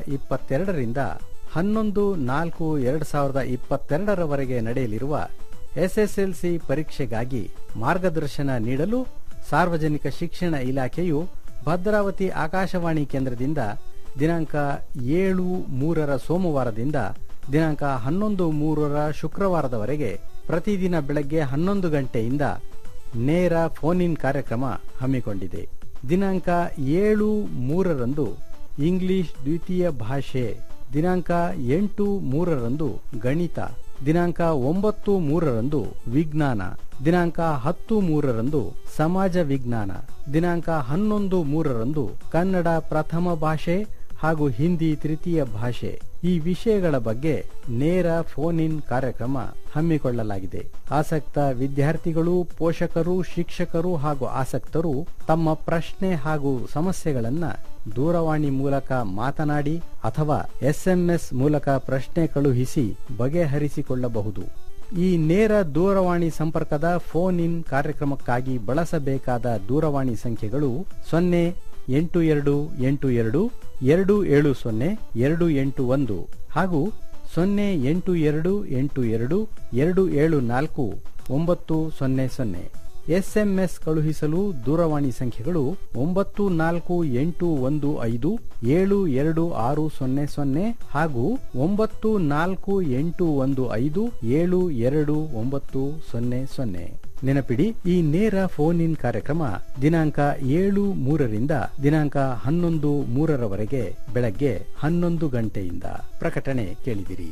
ಇಪ್ಪತ್ತೆರಡರಿಂದ ಹನ್ನೊಂದು ನಾಲ್ಕು ಎರಡು ಸಾವಿರದ ಇಪ್ಪತ್ತೆರಡರವರೆಗೆ ನಡೆಯಲಿರುವ ಎಸ್ಎಸ್ಎಲ್ಸಿ ಪರೀಕ್ಷೆಗಾಗಿ ಮಾರ್ಗದರ್ಶನ ನೀಡಲು ಸಾರ್ವಜನಿಕ ಶಿಕ್ಷಣ ಇಲಾಖೆಯು ಭದ್ರಾವತಿ ಆಕಾಶವಾಣಿ ಕೇಂದ್ರದಿಂದ ದಿನಾಂಕ ಏಳು ಮೂರರ ಸೋಮವಾರದಿಂದ ದಿನಾಂಕ ಹನ್ನೊಂದು ಮೂರರ ಶುಕ್ರವಾರದವರೆಗೆ ಪ್ರತಿದಿನ ಬೆಳಗ್ಗೆ ಹನ್ನೊಂದು ಗಂಟೆಯಿಂದ ನೇರ ಫೋನ್ ಇನ್ ಕಾರ್ಯಕ್ರಮ ಹಮ್ಮಿಕೊಂಡಿದೆ ದಿನಾಂಕ ಏಳು ಮೂರರಂದು ಇಂಗ್ಲಿಷ್ ದ್ವಿತೀಯ ಭಾಷೆ ದಿನಾಂಕ ಎಂಟು ಮೂರರಂದು ಗಣಿತ ದಿನಾಂಕ ಒಂಬತ್ತು ಮೂರರಂದು ವಿಜ್ಞಾನ ದಿನಾಂಕ ಹತ್ತು ಮೂರರಂದು ಸಮಾಜ ವಿಜ್ಞಾನ ದಿನಾಂಕ ಹನ್ನೊಂದು ಮೂರರಂದು ಕನ್ನಡ ಪ್ರಥಮ ಭಾಷೆ ಹಾಗೂ ಹಿಂದಿ ತೃತೀಯ ಭಾಷೆ ಈ ವಿಷಯಗಳ ಬಗ್ಗೆ ನೇರ ಫೋನ್ ಇನ್ ಕಾರ್ಯಕ್ರಮ ಹಮ್ಮಿಕೊಳ್ಳಲಾಗಿದೆ ಆಸಕ್ತ ವಿದ್ಯಾರ್ಥಿಗಳು ಪೋಷಕರು ಶಿಕ್ಷಕರು ಹಾಗೂ ಆಸಕ್ತರು ತಮ್ಮ ಪ್ರಶ್ನೆ ಹಾಗೂ ಸಮಸ್ಯೆಗಳನ್ನ ದೂರವಾಣಿ ಮೂಲಕ ಮಾತನಾಡಿ ಅಥವಾ ಎಸ್ಎಂಎಸ್ ಮೂಲಕ ಪ್ರಶ್ನೆ ಕಳುಹಿಸಿ ಬಗೆಹರಿಸಿಕೊಳ್ಳಬಹುದು ಈ ನೇರ ದೂರವಾಣಿ ಸಂಪರ್ಕದ ಫೋನ್ ಇನ್ ಕಾರ್ಯಕ್ರಮಕ್ಕಾಗಿ ಬಳಸಬೇಕಾದ ದೂರವಾಣಿ ಸಂಖ್ಯೆಗಳು ಸೊನ್ನೆ ಎಂಟು ಎರಡು ಎಂಟು ಎರಡು ಎರಡು ಏಳು ಸೊನ್ನೆ ಎರಡು ಎಂಟು ಒಂದು ಹಾಗೂ ಸೊನ್ನೆ ಎಂಟು ಎರಡು ಎಂಟು ಎರಡು ಎರಡು ಏಳು ನಾಲ್ಕು ಒಂಬತ್ತು ಸೊನ್ನೆ ಸೊನ್ನೆ ಎಸ್ಎಂಎಸ್ ಕಳುಹಿಸಲು ದೂರವಾಣಿ ಸಂಖ್ಯೆಗಳು ಒಂಬತ್ತು ನಾಲ್ಕು ಎಂಟು ಒಂದು ಐದು ಏಳು ಎರಡು ಆರು ಸೊನ್ನೆ ಸೊನ್ನೆ ಹಾಗೂ ಒಂಬತ್ತು ನಾಲ್ಕು ಎಂಟು ಒಂದು ಐದು ಏಳು ಎರಡು ಒಂಬತ್ತು ಸೊನ್ನೆ ಸೊನ್ನೆ ನೆನಪಿಡಿ ಈ ನೇರ ಫೋನ್ ಇನ್ ಕಾರ್ಯಕ್ರಮ ದಿನಾಂಕ ಏಳು ಮೂರರಿಂದ ದಿನಾಂಕ ಹನ್ನೊಂದು ಮೂರರವರೆಗೆ ಬೆಳಗ್ಗೆ ಹನ್ನೊಂದು ಗಂಟೆಯಿಂದ ಪ್ರಕಟಣೆ ಕೇಳಿದಿರಿ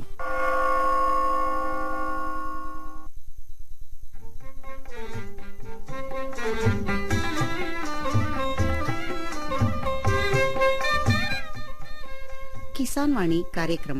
ಕಿಸಾನ್ ವಾಣಿ ಕಾರ್ಯಕ್ರಮ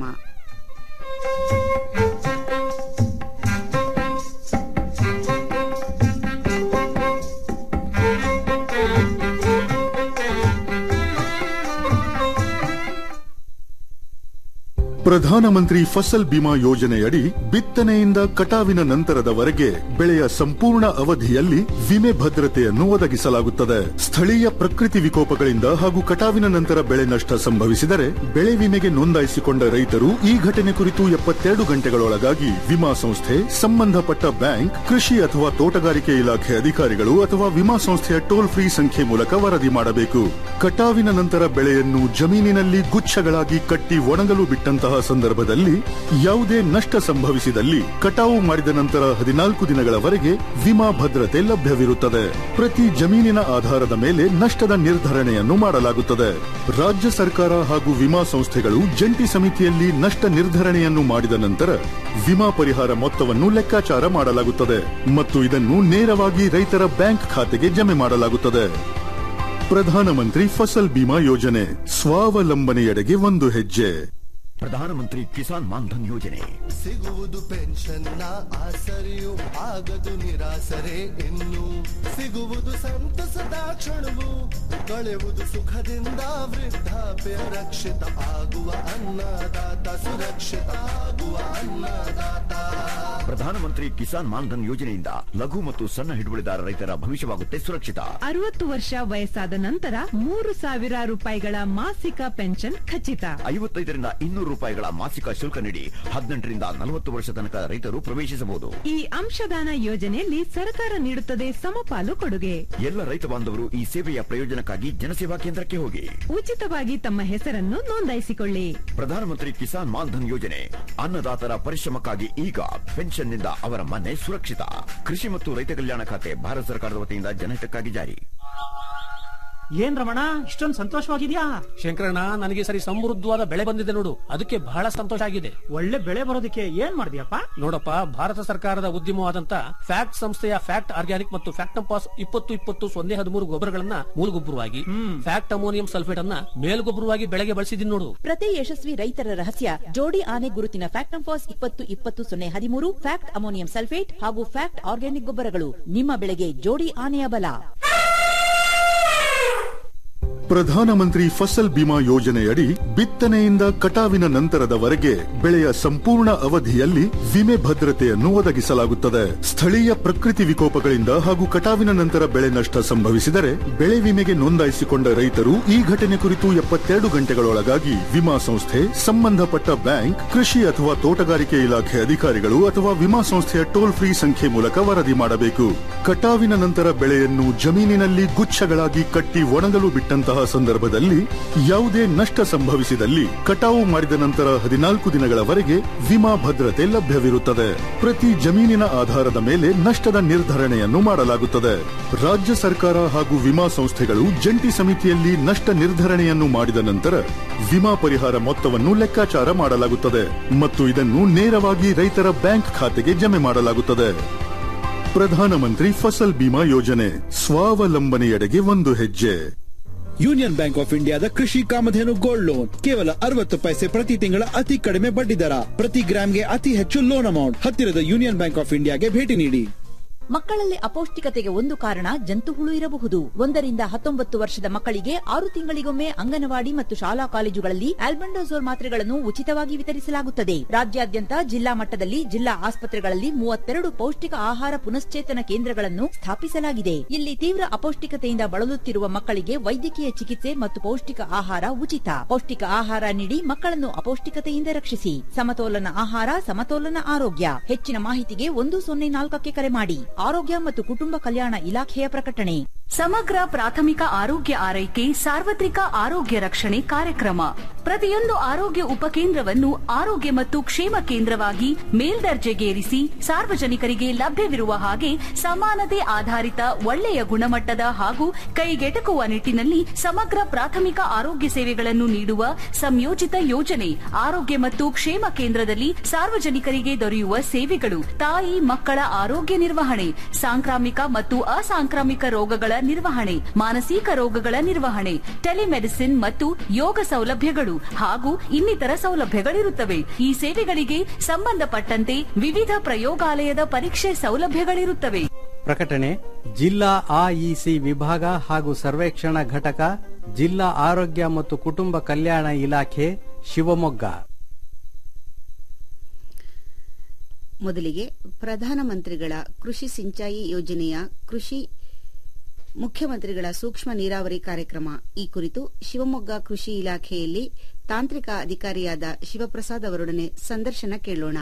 ಪ್ರಧಾನಮಂತ್ರಿ ಫಸಲ್ ಬಿಮಾ ಯೋಜನೆಯಡಿ ಬಿತ್ತನೆಯಿಂದ ಕಟಾವಿನ ನಂತರದವರೆಗೆ ಬೆಳೆಯ ಸಂಪೂರ್ಣ ಅವಧಿಯಲ್ಲಿ ವಿಮೆ ಭದ್ರತೆಯನ್ನು ಒದಗಿಸಲಾಗುತ್ತದೆ ಸ್ಥಳೀಯ ಪ್ರಕೃತಿ ವಿಕೋಪಗಳಿಂದ ಹಾಗೂ ಕಟಾವಿನ ನಂತರ ಬೆಳೆ ನಷ್ಟ ಸಂಭವಿಸಿದರೆ ಬೆಳೆ ವಿಮೆಗೆ ನೋಂದಾಯಿಸಿಕೊಂಡ ರೈತರು ಈ ಘಟನೆ ಕುರಿತು ಎಪ್ಪತ್ತೆರಡು ಗಂಟೆಗಳೊಳಗಾಗಿ ವಿಮಾ ಸಂಸ್ಥೆ ಸಂಬಂಧಪಟ್ಟ ಬ್ಯಾಂಕ್ ಕೃಷಿ ಅಥವಾ ತೋಟಗಾರಿಕೆ ಇಲಾಖೆ ಅಧಿಕಾರಿಗಳು ಅಥವಾ ವಿಮಾ ಸಂಸ್ಥೆಯ ಟೋಲ್ ಫ್ರೀ ಸಂಖ್ಯೆ ಮೂಲಕ ವರದಿ ಮಾಡಬೇಕು ಕಟಾವಿನ ನಂತರ ಬೆಳೆಯನ್ನು ಜಮೀನಿನಲ್ಲಿ ಗುಚ್ಛಗಳಾಗಿ ಕಟ್ಟಿ ಒಣಗಲು ಬಿಟ್ಟಂತಹ ಸಂದರ್ಭದಲ್ಲಿ ಯಾವುದೇ ನಷ್ಟ ಸಂಭವಿಸಿದಲ್ಲಿ ಕಟಾವು ಮಾಡಿದ ನಂತರ ಹದಿನಾಲ್ಕು ದಿನಗಳವರೆಗೆ ವಿಮಾ ಭದ್ರತೆ ಲಭ್ಯವಿರುತ್ತದೆ ಪ್ರತಿ ಜಮೀನಿನ ಆಧಾರದ ಮೇಲೆ ನಷ್ಟದ ನಿರ್ಧರಣೆಯನ್ನು ಮಾಡಲಾಗುತ್ತದೆ ರಾಜ್ಯ ಸರ್ಕಾರ ಹಾಗೂ ವಿಮಾ ಸಂಸ್ಥೆಗಳು ಜಂಟಿ ಸಮಿತಿಯಲ್ಲಿ ನಷ್ಟ ನಿರ್ಧರಣೆಯನ್ನು ಮಾಡಿದ ನಂತರ ವಿಮಾ ಪರಿಹಾರ ಮೊತ್ತವನ್ನು ಲೆಕ್ಕಾಚಾರ ಮಾಡಲಾಗುತ್ತದೆ ಮತ್ತು ಇದನ್ನು ನೇರವಾಗಿ ರೈತರ ಬ್ಯಾಂಕ್ ಖಾತೆಗೆ ಜಮೆ ಮಾಡಲಾಗುತ್ತದೆ ಪ್ರಧಾನಮಂತ್ರಿ ಫಸಲ್ ಬಿಮಾ ಯೋಜನೆ ಸ್ವಾವಲಂಬನೆಯೆಡೆಗೆ ಒಂದು ಹೆಜ್ಜೆ ಪ್ರಧಾನಮಂತ್ರಿ ಕಿಸಾನ್ ಮಾನ್ಧನ್ ಯೋಜನೆ ಸಿಗುವುದು ಪೆನ್ಷನ್ನ ಆಸರೆಯು ಆಗದು ನಿರಾಸರೆ ಇನ್ನು ಸಿಗುವುದು ಸಂತಸದ ಕ್ಷಣವು ಕಳೆವುದು ಸುಖದಿಂದ ವೃದ್ಧಾಪ್ಯ ರಕ್ಷಿತ ಆಗುವ ಅನ್ನದಾತ ಸುರಕ್ಷಿತ ಆಗುವ ಅನ್ನದಾತ ಪ್ರಧಾನಮಂತ್ರಿ ಕಿಸಾನ್ ಮಾನ್ಧನ್ ಯೋಜನೆಯಿಂದ ಲಘು ಮತ್ತು ಸಣ್ಣ ಹಿಡುವಳಿದಾರ ರೈತರ ಭವಿಷ್ಯವಾಗುತ್ತೆ ಸುರಕ್ಷಿತ ಅರವತ್ತು ವರ್ಷ ವಯಸ್ಸಾದ ನಂತರ ಮೂರು ಸಾವಿರ ರೂಪಾಯಿಗಳ ಮಾಸಿಕ ಪೆನ್ಷನ್ ಖಚಿತ ಐವತ್ತೈದರಿಂದ ಇನ್ನೂರು ರೂಪಾಯಿಗಳ ಮಾಸಿಕ ಶುಲ್ಕ ನೀಡಿ ಹದಿನೆಂಟರಿಂದ ನಲವತ್ತು ವರ್ಷ ತನಕ ರೈತರು ಪ್ರವೇಶಿಸಬಹುದು ಈ ಅಂಶದಾನ ಯೋಜನೆಯಲ್ಲಿ ಸರ್ಕಾರ ನೀಡುತ್ತದೆ ಸಮಪಾಲು ಕೊಡುಗೆ ಎಲ್ಲ ರೈತ ಬಾಂಧವರು ಈ ಸೇವೆಯ ಪ್ರಯೋಜನಕ್ಕಾಗಿ ಜನಸೇವಾ ಕೇಂದ್ರಕ್ಕೆ ಹೋಗಿ ಉಚಿತವಾಗಿ ತಮ್ಮ ಹೆಸರನ್ನು ನೋಂದಾಯಿಸಿಕೊಳ್ಳಿ ಪ್ರಧಾನಮಂತ್ರಿ ಕಿಸಾನ್ ಮಾನ್ಧನ್ ಯೋಜನೆ ಅನ್ನದಾತರ ಪರಿಶ್ರಮಕ್ಕಾಗಿ ಈಗ ಪೆನ್ಷನ್ನಿಂದ ಅವರ ಮನೆ ಸುರಕ್ಷಿತ ಕೃಷಿ ಮತ್ತು ರೈತ ಕಲ್ಯಾಣ ಖಾತೆ ಭಾರತ ಸರ್ಕಾರದ ವತಿಯಿಂದ ಜನಹಿತಕ್ಕಾಗಿ ಜಾರಿ ಏನ್ ರಮಣ ಇಷ್ಟೊಂದು ಸಂತೋಷವಾಗಿದ್ಯಾ ಶಂಕರಣ್ಣ ನನಗೆ ಸರಿ ಸಮೃದ್ಧವಾದ ಬೆಳೆ ಬಂದಿದೆ ನೋಡು ಅದಕ್ಕೆ ಬಹಳ ಸಂತೋಷ ಆಗಿದೆ ಒಳ್ಳೆ ಬೆಳೆ ಬರೋದಕ್ಕೆ ಏನ್ ಮಾಡಿದ್ಯಪ್ಪ ನೋಡಪ್ಪ ಭಾರತ ಸರ್ಕಾರದ ಉದ್ಯಮವಾದಂತ ಫ್ಯಾಕ್ಟ್ ಸಂಸ್ಥೆಯ ಫ್ಯಾಕ್ಟ್ ಆರ್ಗ್ಯಾನಿಕ್ ಮತ್ತು ಫ್ಯಾಕ್ಟ್ ಪಾಸ್ ಇಪ್ಪತ್ತು ಇಪ್ಪತ್ತು ಸೊನ್ನೆ ಹದಿಮೂರು ಗೊಬ್ಬರಗಳನ್ನ ಮೂಲಗೊಬ್ಬರವಾಗಿ ಫ್ಯಾಕ್ಟ್ ಅಮೋನಿಯಂ ಸಲ್ಫೇಟ್ ಅನ್ನ ಮೇಲ್ಗೊಬ್ಬರವಾಗಿ ಬೆಳೆಗೆ ಬಳಸಿದೀನಿ ನೋಡು ಪ್ರತಿ ಯಶಸ್ವಿ ರೈತರ ರಹಸ್ಯ ಜೋಡಿ ಆನೆ ಗುರುತಿನ ಫ್ಯಾಕ್ಟ್ ಫಾಸ್ ಇಪ್ಪತ್ತು ಇಪ್ಪತ್ತು ಸೊನ್ನೆ ಹದಿಮೂರು ಫ್ಯಾಕ್ಟ್ ಅಮೋನಿಯಂ ಸಲ್ಫೇಟ್ ಹಾಗೂ ಫ್ಯಾಕ್ಟ್ ಆರ್ಗ್ಯಾನಿಕ್ ಗೊಬ್ಬರಗಳು ನಿಮ್ಮ ಬೆಳೆಗೆ ಜೋಡಿ ಆನೆಯ ಬಲ ಪ್ರಧಾನಮಂತ್ರಿ ಫಸಲ್ ಬಿಮಾ ಯೋಜನೆಯಡಿ ಬಿತ್ತನೆಯಿಂದ ಕಟಾವಿನ ನಂತರದವರೆಗೆ ಬೆಳೆಯ ಸಂಪೂರ್ಣ ಅವಧಿಯಲ್ಲಿ ವಿಮೆ ಭದ್ರತೆಯನ್ನು ಒದಗಿಸಲಾಗುತ್ತದೆ ಸ್ಥಳೀಯ ಪ್ರಕೃತಿ ವಿಕೋಪಗಳಿಂದ ಹಾಗೂ ಕಟಾವಿನ ನಂತರ ಬೆಳೆ ನಷ್ಟ ಸಂಭವಿಸಿದರೆ ಬೆಳೆ ವಿಮೆಗೆ ನೋಂದಾಯಿಸಿಕೊಂಡ ರೈತರು ಈ ಘಟನೆ ಕುರಿತು ಎಪ್ಪತ್ತೆರಡು ಗಂಟೆಗಳೊಳಗಾಗಿ ವಿಮಾ ಸಂಸ್ಥೆ ಸಂಬಂಧಪಟ್ಟ ಬ್ಯಾಂಕ್ ಕೃಷಿ ಅಥವಾ ತೋಟಗಾರಿಕೆ ಇಲಾಖೆ ಅಧಿಕಾರಿಗಳು ಅಥವಾ ವಿಮಾ ಸಂಸ್ಥೆಯ ಟೋಲ್ ಫ್ರೀ ಸಂಖ್ಯೆ ಮೂಲಕ ವರದಿ ಮಾಡಬೇಕು ಕಟಾವಿನ ನಂತರ ಬೆಳೆಯನ್ನು ಜಮೀನಿನಲ್ಲಿ ಗುಚ್ಛಗಳಾಗಿ ಕಟ್ಟಿ ಒಣಗಲು ಬಿಟ್ಟಂತಹ ಸಂದರ್ಭದಲ್ಲಿ ಯಾವುದೇ ನಷ್ಟ ಸಂಭವಿಸಿದಲ್ಲಿ ಕಟಾವು ಮಾಡಿದ ನಂತರ ಹದಿನಾಲ್ಕು ದಿನಗಳವರೆಗೆ ವಿಮಾ ಭದ್ರತೆ ಲಭ್ಯವಿರುತ್ತದೆ ಪ್ರತಿ ಜಮೀನಿನ ಆಧಾರದ ಮೇಲೆ ನಷ್ಟದ ನಿರ್ಧರಣೆಯನ್ನು ಮಾಡಲಾಗುತ್ತದೆ ರಾಜ್ಯ ಸರ್ಕಾರ ಹಾಗೂ ವಿಮಾ ಸಂಸ್ಥೆಗಳು ಜಂಟಿ ಸಮಿತಿಯಲ್ಲಿ ನಷ್ಟ ನಿರ್ಧರಣೆಯನ್ನು ಮಾಡಿದ ನಂತರ ವಿಮಾ ಪರಿಹಾರ ಮೊತ್ತವನ್ನು ಲೆಕ್ಕಾಚಾರ ಮಾಡಲಾಗುತ್ತದೆ ಮತ್ತು ಇದನ್ನು ನೇರವಾಗಿ ರೈತರ ಬ್ಯಾಂಕ್ ಖಾತೆಗೆ ಜಮೆ ಮಾಡಲಾಗುತ್ತದೆ ಪ್ರಧಾನಮಂತ್ರಿ ಫಸಲ್ ಬಿಮಾ ಯೋಜನೆ ಸ್ವಾವಲಂಬನೆಯೆಡೆಗೆ ಒಂದು ಹೆಜ್ಜೆ ಯೂನಿಯನ್ ಬ್ಯಾಂಕ್ ಆಫ್ ಇಂಡಿಯಾದ ಕೃಷಿ ಕಾಮಧೇನು ಗೋಲ್ಡ್ ಲೋನ್ ಕೇವಲ ಅರವತ್ತು ಪೈಸೆ ಪ್ರತಿ ತಿಂಗಳ ಅತಿ ಕಡಿಮೆ ಬಡ್ಡಿ ದರ ಪ್ರತಿ ಗ್ರಾಮ್ಗೆ ಅತಿ ಹೆಚ್ಚು ಲೋನ್ ಅಮೌಂಟ್ ಹತ್ತಿರದ ಯೂನಿಯನ್ ಬ್ಯಾಂಕ್ ಆಫ್ ಇಂಡಿಯಾಗೆ ಭೇಟಿ ನೀಡಿ ಮಕ್ಕಳಲ್ಲಿ ಅಪೌಷ್ಟಿಕತೆಗೆ ಒಂದು ಕಾರಣ ಜಂತು ಹುಳು ಇರಬಹುದು ಒಂದರಿಂದ ಹತ್ತೊಂಬತ್ತು ವರ್ಷದ ಮಕ್ಕಳಿಗೆ ಆರು ತಿಂಗಳಿಗೊಮ್ಮೆ ಅಂಗನವಾಡಿ ಮತ್ತು ಶಾಲಾ ಕಾಲೇಜುಗಳಲ್ಲಿ ಆಲ್ಬೆಂಡೋಸೋಲ್ ಮಾತ್ರೆಗಳನ್ನು ಉಚಿತವಾಗಿ ವಿತರಿಸಲಾಗುತ್ತದೆ ರಾಜ್ಯಾದ್ಯಂತ ಜಿಲ್ಲಾ ಮಟ್ಟದಲ್ಲಿ ಜಿಲ್ಲಾ ಆಸ್ಪತ್ರೆಗಳಲ್ಲಿ ಮೂವತ್ತೆರಡು ಪೌಷ್ಟಿಕ ಆಹಾರ ಪುನಶ್ಚೇತನ ಕೇಂದ್ರಗಳನ್ನು ಸ್ಥಾಪಿಸಲಾಗಿದೆ ಇಲ್ಲಿ ತೀವ್ರ ಅಪೌಷ್ಟಿಕತೆಯಿಂದ ಬಳಲುತ್ತಿರುವ ಮಕ್ಕಳಿಗೆ ವೈದ್ಯಕೀಯ ಚಿಕಿತ್ಸೆ ಮತ್ತು ಪೌಷ್ಟಿಕ ಆಹಾರ ಉಚಿತ ಪೌಷ್ಟಿಕ ಆಹಾರ ನೀಡಿ ಮಕ್ಕಳನ್ನು ಅಪೌಷ್ಟಿಕತೆಯಿಂದ ರಕ್ಷಿಸಿ ಸಮತೋಲನ ಆಹಾರ ಸಮತೋಲನ ಆರೋಗ್ಯ ಹೆಚ್ಚಿನ ಮಾಹಿತಿಗೆ ಒಂದು ಸೊನ್ನೆ ನಾಲ್ಕಕ್ಕೆ ಕರೆ ಮಾಡಿ ಆರೋಗ್ಯ ಮತ್ತು ಕುಟುಂಬ ಕಲ್ಯಾಣ ಇಲಾಖೆಯ ಪ್ರಕಟಣೆ ಸಮಗ್ರ ಪ್ರಾಥಮಿಕ ಆರೋಗ್ಯ ಆರೈಕೆ ಸಾರ್ವತ್ರಿಕ ಆರೋಗ್ಯ ರಕ್ಷಣೆ ಕಾರ್ಯಕ್ರಮ ಪ್ರತಿಯೊಂದು ಆರೋಗ್ಯ ಉಪಕೇಂದ್ರವನ್ನು ಆರೋಗ್ಯ ಮತ್ತು ಕ್ಷೇಮ ಕೇಂದ್ರವಾಗಿ ಮೇಲ್ದರ್ಜೆಗೇರಿಸಿ ಸಾರ್ವಜನಿಕರಿಗೆ ಲಭ್ಯವಿರುವ ಹಾಗೆ ಸಮಾನತೆ ಆಧಾರಿತ ಒಳ್ಳೆಯ ಗುಣಮಟ್ಟದ ಹಾಗೂ ಕೈಗೆಟಕುವ ನಿಟ್ಟಿನಲ್ಲಿ ಸಮಗ್ರ ಪ್ರಾಥಮಿಕ ಆರೋಗ್ಯ ಸೇವೆಗಳನ್ನು ನೀಡುವ ಸಂಯೋಜಿತ ಯೋಜನೆ ಆರೋಗ್ಯ ಮತ್ತು ಕ್ಷೇಮ ಕೇಂದ್ರದಲ್ಲಿ ಸಾರ್ವಜನಿಕರಿಗೆ ದೊರೆಯುವ ಸೇವೆಗಳು ತಾಯಿ ಮಕ್ಕಳ ಆರೋಗ್ಯ ನಿರ್ವಹಣೆ ಸಾಂಕ್ರಾಮಿಕ ಮತ್ತು ಅಸಾಂಕ್ರಾಮಿಕ ರೋಗಗಳ ನಿರ್ವಹಣೆ ಮಾನಸಿಕ ರೋಗಗಳ ನಿರ್ವಹಣೆ ಟೆಲಿಮೆಡಿಸಿನ್ ಮತ್ತು ಯೋಗ ಸೌಲಭ್ಯಗಳು ಹಾಗೂ ಇನ್ನಿತರ ಸೌಲಭ್ಯಗಳಿರುತ್ತವೆ ಈ ಸೇವೆಗಳಿಗೆ ಸಂಬಂಧಪಟ್ಟಂತೆ ವಿವಿಧ ಪ್ರಯೋಗಾಲಯದ ಪರೀಕ್ಷೆ ಸೌಲಭ್ಯಗಳಿರುತ್ತವೆ ಪ್ರಕಟಣೆ ಜಿಲ್ಲಾ ಆಇಸಿ ವಿಭಾಗ ಹಾಗೂ ಸರ್ವೇಕ್ಷಣಾ ಘಟಕ ಜಿಲ್ಲಾ ಆರೋಗ್ಯ ಮತ್ತು ಕುಟುಂಬ ಕಲ್ಯಾಣ ಇಲಾಖೆ ಶಿವಮೊಗ್ಗ ಮೊದಲಿಗೆ ಪ್ರಧಾನಮಂತ್ರಿಗಳ ಕೃಷಿ ಸಿಂಚಾಯಿ ಯೋಜನೆಯ ಕೃಷಿ ಮುಖ್ಯಮಂತ್ರಿಗಳ ಸೂಕ್ಷ್ಮ ನೀರಾವರಿ ಕಾರ್ಯಕ್ರಮ ಈ ಕುರಿತು ಶಿವಮೊಗ್ಗ ಕೃಷಿ ಇಲಾಖೆಯಲ್ಲಿ ತಾಂತ್ರಿಕ ಅಧಿಕಾರಿಯಾದ ಶಿವಪ್ರಸಾದ್ ಅವರೊಡನೆ ಸಂದರ್ಶನ ಕೇಳೋಣ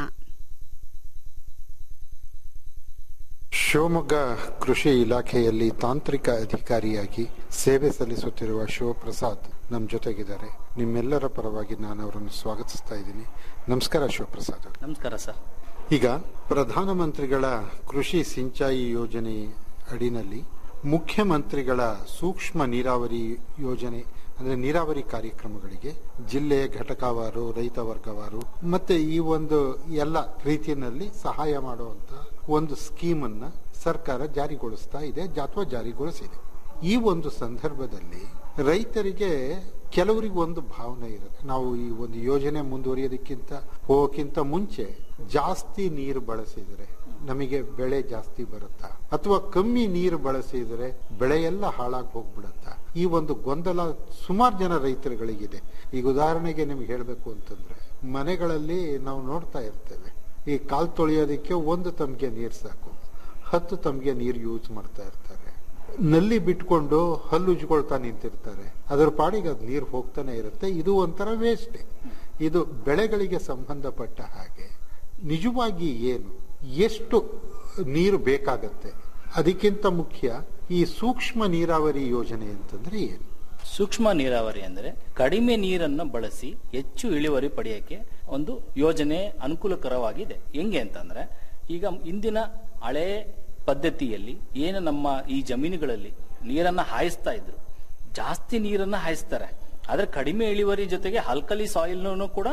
ಶಿವಮೊಗ್ಗ ಕೃಷಿ ಇಲಾಖೆಯಲ್ಲಿ ತಾಂತ್ರಿಕ ಅಧಿಕಾರಿಯಾಗಿ ಸೇವೆ ಸಲ್ಲಿಸುತ್ತಿರುವ ಶಿವಪ್ರಸಾದ್ ನಮ್ಮ ಜೊತೆಗಿದ್ದಾರೆ ನಿಮ್ಮೆಲ್ಲರ ಪರವಾಗಿ ನಾನು ಅವರನ್ನು ಸ್ವಾಗತಿಸ್ತಾ ಇದ್ದೀನಿ ನಮಸ್ಕಾರ ಶಿವಪ್ರಸಾದ್ ಅವ್ರೆ. ನಮಸ್ಕಾರ ಸರ್ ಈಗ ಪ್ರಧಾನಮಂತ್ರಿಗಳ ಕೃಷಿ ಸಿಂಚಾಯಿ ಯೋಜನೆ ಅಡಿನಲ್ಲಿ ಮುಖ್ಯಮಂತ್ರಿಗಳ ಸೂಕ್ಷ್ಮ ನೀರಾವರಿ ಯೋಜನೆ ಅಂದ್ರೆ ನೀರಾವರಿ ಕಾರ್ಯಕ್ರಮಗಳಿಗೆ ಜಿಲ್ಲೆ ಘಟಕವಾರು ರೈತ ವರ್ಗವಾರು ಮತ್ತೆ ಈ ಒಂದು ಎಲ್ಲ ರೀತಿಯಲ್ಲಿ ಸಹಾಯ ಮಾಡುವಂತ ಒಂದು ಸ್ಕೀಮ್ ಅನ್ನ ಸರ್ಕಾರ ಜಾರಿಗೊಳಿಸ್ತಾ ಇದೆ ಅಥವಾ ಜಾರಿಗೊಳಿಸಿದೆ ಈ ಒಂದು ಸಂದರ್ಭದಲ್ಲಿ ರೈತರಿಗೆ ಕೆಲವರಿಗೆ ಒಂದು ಭಾವನೆ ಇರುತ್ತೆ ನಾವು ಈ ಒಂದು ಯೋಜನೆ ಮುಂದುವರಿಯೋದಕ್ಕಿಂತ ಹೋಗೋಕ್ಕಿಂತ ಮುಂಚೆ ಜಾಸ್ತಿ ನೀರು ಬಳಸಿದರೆ ನಮಗೆ ಬೆಳೆ ಜಾಸ್ತಿ ಬರುತ್ತಾ ಅಥವಾ ಕಮ್ಮಿ ನೀರು ಬಳಸಿದರೆ ಬೆಳೆ ಎಲ್ಲ ಹಾಳಾಗಿ ಹೋಗ್ಬಿಡತ್ತಾ ಈ ಒಂದು ಗೊಂದಲ ಸುಮಾರು ಜನ ರೈತರುಗಳಿಗಿದೆ ಈಗ ಉದಾಹರಣೆಗೆ ನಿಮ್ಗೆ ಹೇಳಬೇಕು ಅಂತಂದ್ರೆ ಮನೆಗಳಲ್ಲಿ ನಾವು ನೋಡ್ತಾ ಇರ್ತೇವೆ ಈ ಕಾಲ್ ತೊಳೆಯೋದಕ್ಕೆ ಒಂದು ತಮ್ಗೆ ನೀರು ಸಾಕು ಹತ್ತು ತಮ್ಗೆ ನೀರು ಯೂಸ್ ಮಾಡ್ತಾ ಇರ್ತಾರೆ ನಲ್ಲಿ ಬಿಟ್ಕೊಂಡು ಹಲ್ಲು ಉಜ್ಕೊಳ್ತಾ ನಿಂತಿರ್ತಾರೆ ಅದರ ಪಾಡಿಗೆ ಅದು ನೀರು ಹೋಗ್ತಾನೆ ಇರುತ್ತೆ ಇದು ಒಂಥರ ವೇಸ್ಟ್ ಇದು ಬೆಳೆಗಳಿಗೆ ಸಂಬಂಧಪಟ್ಟ ಹಾಗೆ ನಿಜವಾಗಿ ಏನು ಎಷ್ಟು ನೀರು ಬೇಕಾಗತ್ತೆ ಅದಕ್ಕಿಂತ ಮುಖ್ಯ ಈ ಸೂಕ್ಷ್ಮ ನೀರಾವರಿ ಯೋಜನೆ ಅಂತಂದ್ರೆ ಏನು ಸೂಕ್ಷ್ಮ ನೀರಾವರಿ ಅಂದ್ರೆ ಕಡಿಮೆ ನೀರನ್ನ ಬಳಸಿ ಹೆಚ್ಚು ಇಳುವರಿ ಪಡೆಯಕ್ಕೆ ಒಂದು ಯೋಜನೆ ಅನುಕೂಲಕರವಾಗಿದೆ ಹೆಂಗೆ ಅಂತಂದ್ರೆ ಈಗ ಇಂದಿನ ಹಳೆ ಪದ್ಧತಿಯಲ್ಲಿ ಏನು ನಮ್ಮ ಈ ಜಮೀನುಗಳಲ್ಲಿ ನೀರನ್ನ ಹಾಯಿಸ್ತಾ ಇದ್ರು ಜಾಸ್ತಿ ನೀರನ್ನ ಹಾಯಿಸ್ತಾರೆ ಆದ್ರೆ ಕಡಿಮೆ ಇಳುವರಿ ಜೊತೆಗೆ ಹಲ್ಕಲಿ ಸಾಯಿಲ್ನು ಕೂಡ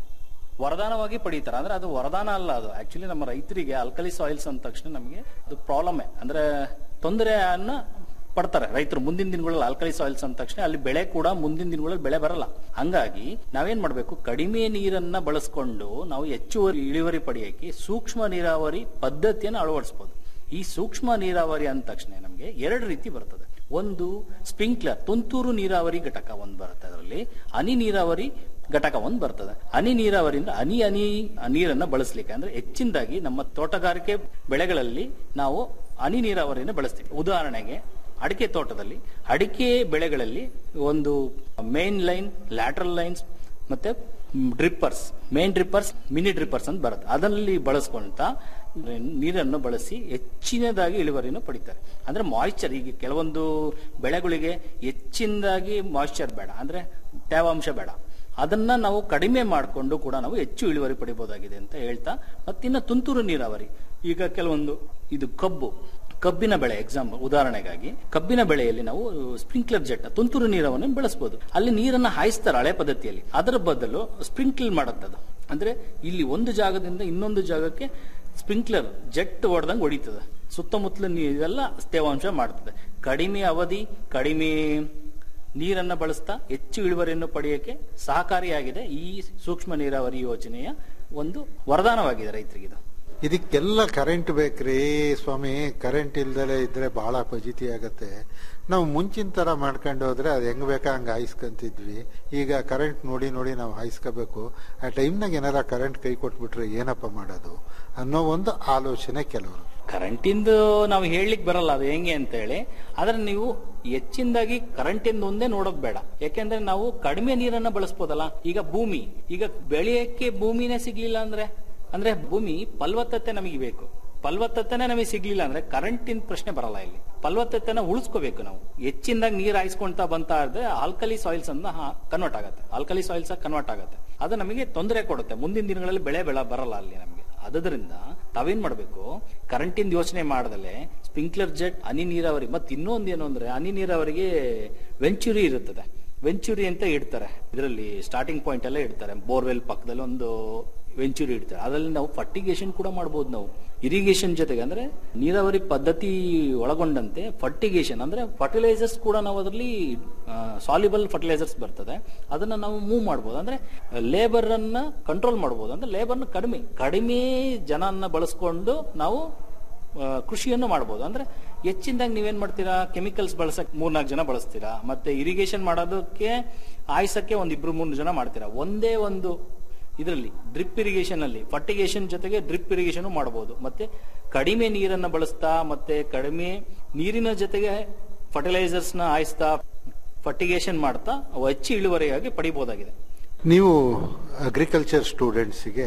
ವರದಾನವಾಗಿ ಪಡೀತಾರೆ ಅಂದ್ರೆ ಅದು ವರದಾನ ಅಲ್ಲ ಅದು ಆಕ್ಚುಲಿ ನಮ್ಮ ರೈತರಿಗೆ ಅಲ್ಕಲಿ ಸಾಯಿಲ್ಸ್ ಅಂದ ತಕ್ಷಣ ನಮಗೆ ಅದು ಪ್ರಾಬ್ಲಮೇ ಅಂದ್ರೆ ತೊಂದರೆಯನ್ನ ಪಡ್ತಾರೆ ರೈತರು ಮುಂದಿನ ದಿನಗಳಲ್ಲಿ ಆಲ್ಕಲಿ ಸಾಯಿಲ್ಸ್ ಅಂದ ತಕ್ಷಣ ಅಲ್ಲಿ ಬೆಳೆ ಕೂಡ ಮುಂದಿನ ದಿನಗಳಲ್ಲಿ ಬೆಳೆ ಬರಲ್ಲ ಹಂಗಾಗಿ ನಾವೇನ್ ಮಾಡ್ಬೇಕು ಕಡಿಮೆ ನೀರನ್ನ ಬಳಸ್ಕೊಂಡು ನಾವು ಹೆಚ್ಚುವರಿ ಇಳುವರಿ ಪಡೆಯಕ್ಕೆ ಸೂಕ್ಷ್ಮ ನೀರಾವರಿ ಪದ್ಧತಿಯನ್ನು ಅಳವಡಿಸಬಹುದು ಈ ಸೂಕ್ಷ್ಮ ನೀರಾವರಿ ಅಂದ ತಕ್ಷಣ ನಮಗೆ ಎರಡು ರೀತಿ ಬರ್ತದೆ ಒಂದು ಸ್ಪ್ರಿಂಕ್ಲರ್ ತುಂತುರು ನೀರಾವರಿ ಘಟಕ ಒಂದು ಬರುತ್ತೆ ಅದರಲ್ಲಿ ಹನಿ ನೀರಾವರಿ ಘಟಕ ಒಂದು ಬರ್ತದೆ ಹನಿ ನೀರಾವರಿಯಿಂದ ಹನಿ ಹನಿ ನೀರನ್ನ ಬಳಸಲಿಕ್ಕೆ ಅಂದ್ರೆ ಹೆಚ್ಚಿನದಾಗಿ ನಮ್ಮ ತೋಟಗಾರಿಕೆ ಬೆಳೆಗಳಲ್ಲಿ ನಾವು ಹನಿ ನೀರಾವರಿಯನ್ನು ಬಳಸ್ತೀವಿ ಉದಾಹರಣೆಗೆ ಅಡಿಕೆ ತೋಟದಲ್ಲಿ ಅಡಿಕೆ ಬೆಳೆಗಳಲ್ಲಿ ಒಂದು ಮೇನ್ ಲೈನ್ ಲ್ಯಾಟ್ರಲ್ ಲೈನ್ಸ್ ಮತ್ತೆ drippers main drippers mini drippers ಅಂತ ಬರುತ್ತೆ ಅದರಲ್ಲಿ ಬಳಸ್ಕೊಂತ ನೀರನ್ನು ಬಳಸಿ ಹೆಚ್ಚಿನದಾಗಿ ಇಳುವರಿಯನ್ನು ಪಡಿತಾರೆ ಅಂದ್ರೆ ಮಾಯಿಶ್ಚರ್ ಈಗ ಕೆಲವೊಂದು ಬೆಳೆಗಳಿಗೆ ಹೆಚ್ಚಿನದಾಗಿ ಮಾಯಿಶ್ಚರ್ ಬೇಡ ಅಂದ್ರೆ ತೇವಾಂಶ ಬೇಡ ಅದನ್ನ ನಾವು ಕಡಿಮೆ ಮಾಡಿಕೊಂಡು ಕೂಡ ನಾವು ಹೆಚ್ಚು ಇಳುವರಿ ಪಡಿಬಹುದಾಗಿದೆ ಅಂತ ಹೇಳ್ತಾ ಮತ್ತಿನ್ನ ತುಂತುರು ನೀರಾವರಿ ಈಗ ಕೆಲವೊಂದು ಇದು ಕಬ್ಬು ಕಬ್ಬಿನ ಬೆಳೆ ಎಕ್ಸಾಂಪಲ್ ಉದಾಹರಣೆಗಾಗಿ ಕಬ್ಬಿನ ಬೆಳೆಯಲ್ಲಿ ನಾವು ಸ್ಪ್ರಿಂಕ್ಲರ್ ಜೆಟ್ ತುಂತುರು ನೀರವನ್ನು ಬಳಸಬಹುದು ಅಲ್ಲಿ ನೀರನ್ನ ಹಾಯಿಸ್ತಾರೆ ಹಳೆ ಪದ್ಧತಿಯಲ್ಲಿ ಅದರ ಬದಲು ಸ್ಪ್ರಿಂಕ್ಲ್ ಮಾಡುತ್ತದು ಅಂದ್ರೆ ಇಲ್ಲಿ ಒಂದು ಜಾಗದಿಂದ ಇನ್ನೊಂದು ಜಾಗಕ್ಕೆ ಸ್ಪ್ರಿಂಕ್ಲರ್ ಜೆಟ್ ಹೊಡೆದಂಗೆ ಹೊಡಿತದೆ ಸುತ್ತಮುತ್ತಲ ನೀರೆಲ್ಲ ತೇವಾಂಶ ಮಾಡ್ತದೆ ಕಡಿಮೆ ಅವಧಿ ಕಡಿಮೆ ನೀರನ್ನ ಬಳಸ್ತಾ ಹೆಚ್ಚು ಇಳುವರಿಯನ್ನು ಪಡೆಯಕ್ಕೆ ಸಹಕಾರಿಯಾಗಿದೆ ಈ ಸೂಕ್ಷ್ಮ ನೀರಾವರಿ ಯೋಜನೆಯ ಒಂದು ವರದಾನವಾಗಿದೆ ರೈತರಿಗೆ ಇದು ಇದಕ್ಕೆಲ್ಲ ಕರೆಂಟ್ ಬೇಕ್ರಿ ಸ್ವಾಮಿ ಕರೆಂಟ್ ಇಲ್ದಲೆ ಇದ್ರೆ ಬಹಳ ಫಜಿತಿ ಆಗತ್ತೆ ನಾವು ಮುಂಚಿನ ತರ ಮಾಡ್ಕೊಂಡು ಹೋದ್ರೆ ಅದು ಹೆಂಗ್ ಬೇಕಾ ಹಂಗ ಹಾಯಿಸ್ಕೊಂತಿದ್ವಿ ಈಗ ಕರೆಂಟ್ ನೋಡಿ ನೋಡಿ ನಾವು ಹಾಯಿಸ್ಕೋಬೇಕು ಆ ಟೈಮ್ನಾಗ ಏನಾರ ಕರೆಂಟ್ ಕೈ ಕೊಟ್ಬಿಟ್ರೆ ಏನಪ್ಪ ಮಾಡೋದು ಅನ್ನೋ ಒಂದು ಆಲೋಚನೆ ಕೆಲವರು ಕರೆಂಟಿಂದು ನಾವು ಹೇಳಲಿಕ್ಕೆ ಬರಲ್ಲ ಅದು ಹೆಂಗೆ ಅಂತ ಹೇಳಿ ಆದ್ರೆ ನೀವು ಹೆಚ್ಚಿನದಾಗಿ ಕರೆಂಟಿಂದ ಒಂದೇ ನೋಡೋದ್ ಬೇಡ ಯಾಕೆಂದ್ರೆ ನಾವು ಕಡಿಮೆ ನೀರನ್ನ ಬಳಸ್ಬೋದಲ್ಲ ಈಗ ಭೂಮಿ ಈಗ ಬೆಳೆಯಕ್ಕೆ ಭೂಮಿನೇ ಸಿಗ್ಲಿಲ್ಲ ಅಂದ್ರೆ ಅಂದ್ರೆ ಭೂಮಿ ಫಲವತ್ತತೆ ನಮಗೆ ಬೇಕು ಫಲವತ್ತತೆನೇ ನಮಗೆ ಸಿಗ್ಲಿಲ್ಲ ಅಂದ್ರೆ ಕರೆಂಟಿನ ಪ್ರಶ್ನೆ ಬರಲ್ಲ ಇಲ್ಲಿ ಫಲವತ್ತತೆನ ಉಳಿಸ್ಕೋಬೇಕು ನಾವು ಹೆಚ್ಚಿನದಾಗಿ ನೀರು ಹಾಯಿಸ್ಕೊಂತಾ ಬಂತಾ ಇದ್ರೆ ಆಲ್ಕಲಿ ಸಾಯಿಲ್ಸ್ ಅನ್ನ ಕನ್ವರ್ಟ್ ಆಗುತ್ತೆ ಆಲ್ಕಲಿ ಸಾಯಿಲ್ಸ್ ಕನ್ವರ್ಟ್ ಆಗುತ್ತೆ ಅದು ನಮಗೆ ತೊಂದರೆ ಕೊಡುತ್ತೆ ಮುಂದಿನ ದಿನಗಳಲ್ಲಿ ಬೆಳೆ ಬೆಳ ಬರಲ್ಲ ಅಲ್ಲಿ ನಮಗೆ ಅದರಿಂದ ತಾವೇನ್ ಮಾಡ್ಬೇಕು ಕರೆಂಟಿಂದ ಯೋಚನೆ ಮಾಡದಲೆ ಸ್ಪ್ರಿಂಕ್ಲರ್ ಜೆಟ್ ಹನಿ ನೀರಾವರಿ ಮತ್ತೆ ಇನ್ನೊಂದು ಏನು ಅಂದ್ರೆ ಹನಿ ನೀರಾವರಿಗೆ ವೆಂಚುರಿ ಇರುತ್ತದೆ ವೆಂಚುರಿ ಅಂತ ಇಡ್ತಾರೆ ಇದರಲ್ಲಿ ಸ್ಟಾರ್ಟಿಂಗ್ ಪಾಯಿಂಟ್ ಎಲ್ಲ ಇಡ್ತಾರೆ ಬೋರ್ವೆಲ್ ಪಕ್ಕದಲ್ಲಿ ಒಂದು ವೆಂಚುರಿ ಇಡ್ತಾರೆ ಅದರಲ್ಲಿ ನಾವು ಫರ್ಟಿಗೇಷನ್ ಕೂಡ ಮಾಡಬಹುದು ನಾವು ಇರಿಗೇಷನ್ ಜೊತೆಗೆ ಅಂದ್ರೆ ನೀರಾವರಿ ಪದ್ಧತಿ ಒಳಗೊಂಡಂತೆ ಫರ್ಟಿಗೇಷನ್ ಅಂದ್ರೆ ಫರ್ಟಿಲೈಸರ್ಸ್ ಕೂಡ ನಾವು ಅದರಲ್ಲಿ ಸಾಲಿಬಲ್ ಫರ್ಟಿಲೈಸರ್ಸ್ ಬರ್ತದೆ ಅದನ್ನ ನಾವು ಮೂವ್ ಮಾಡಬಹುದು ಅಂದ್ರೆ ಲೇಬರ್ ಅನ್ನ ಕಂಟ್ರೋಲ್ ಮಾಡಬಹುದು ಅಂದ್ರೆ ಲೇಬರ್ನ ಕಡಿಮೆ ಕಡಿಮೆ ಜನನ್ನ ಬಳಸ್ಕೊಂಡು ನಾವು ಆ, ಕೃಷಿಯನ್ನು ಮಾಡಬಹುದು ಅಂದ್ರೆ ಹೆಚ್ಚಿನದಾಗಿ ನೀವೇನ್ ಮಾಡ್ತೀರಾ ಕೆಮಿಕಲ್ಸ್ ಬಳಸಕ್ ಮೂರ್ನಾಲ್ಕು ಜನ ಬಳಸ್ತೀರಾ ಮತ್ತೆ ಇರಿಗೇಷನ್ ಮಾಡೋದಕ್ಕೆ ಆಯ್ಸಕ್ಕೆ ಒಂದ್ ಇಬ್ರು ಮೂರು ಜನ ಮಾಡ್ತೀರಾ ಒಂದೇ ಒಂದು ಇದರಲ್ಲಿ ಡ್ರಿಪ್ ಇರಿಗೇಷನ್ ಅಲ್ಲಿ ಫರ್ಟಿಗೇಷನ್ ಜೊತೆಗೆ ಡ್ರಿಪ್ ಇರಿಗೇಷನ್ ಮಾಡಬಹುದು ಮತ್ತೆ ಕಡಿಮೆ ನೀರನ್ನ ಬಳಸ್ತಾ ಮತ್ತೆ ಕಡಿಮೆ ನೀರಿನ ಜೊತೆಗೆ ಫರ್ಟಿಲೈಸರ್ಸ್ ನ ಆಯಿಸ್ತಾ ಫರ್ಟಿಗೇಷನ್ ಮಾಡ್ತಾ ಅವು ಹೆಚ್ಚು ಇಳುವರಿಯಾಗಿ ಪಡಿಬಹುದಾಗಿದೆ ನೀವು ಅಗ್ರಿಕಲ್ಚರ್ ಸ್ಟೂಡೆಂಟ್ಸಿಗೆ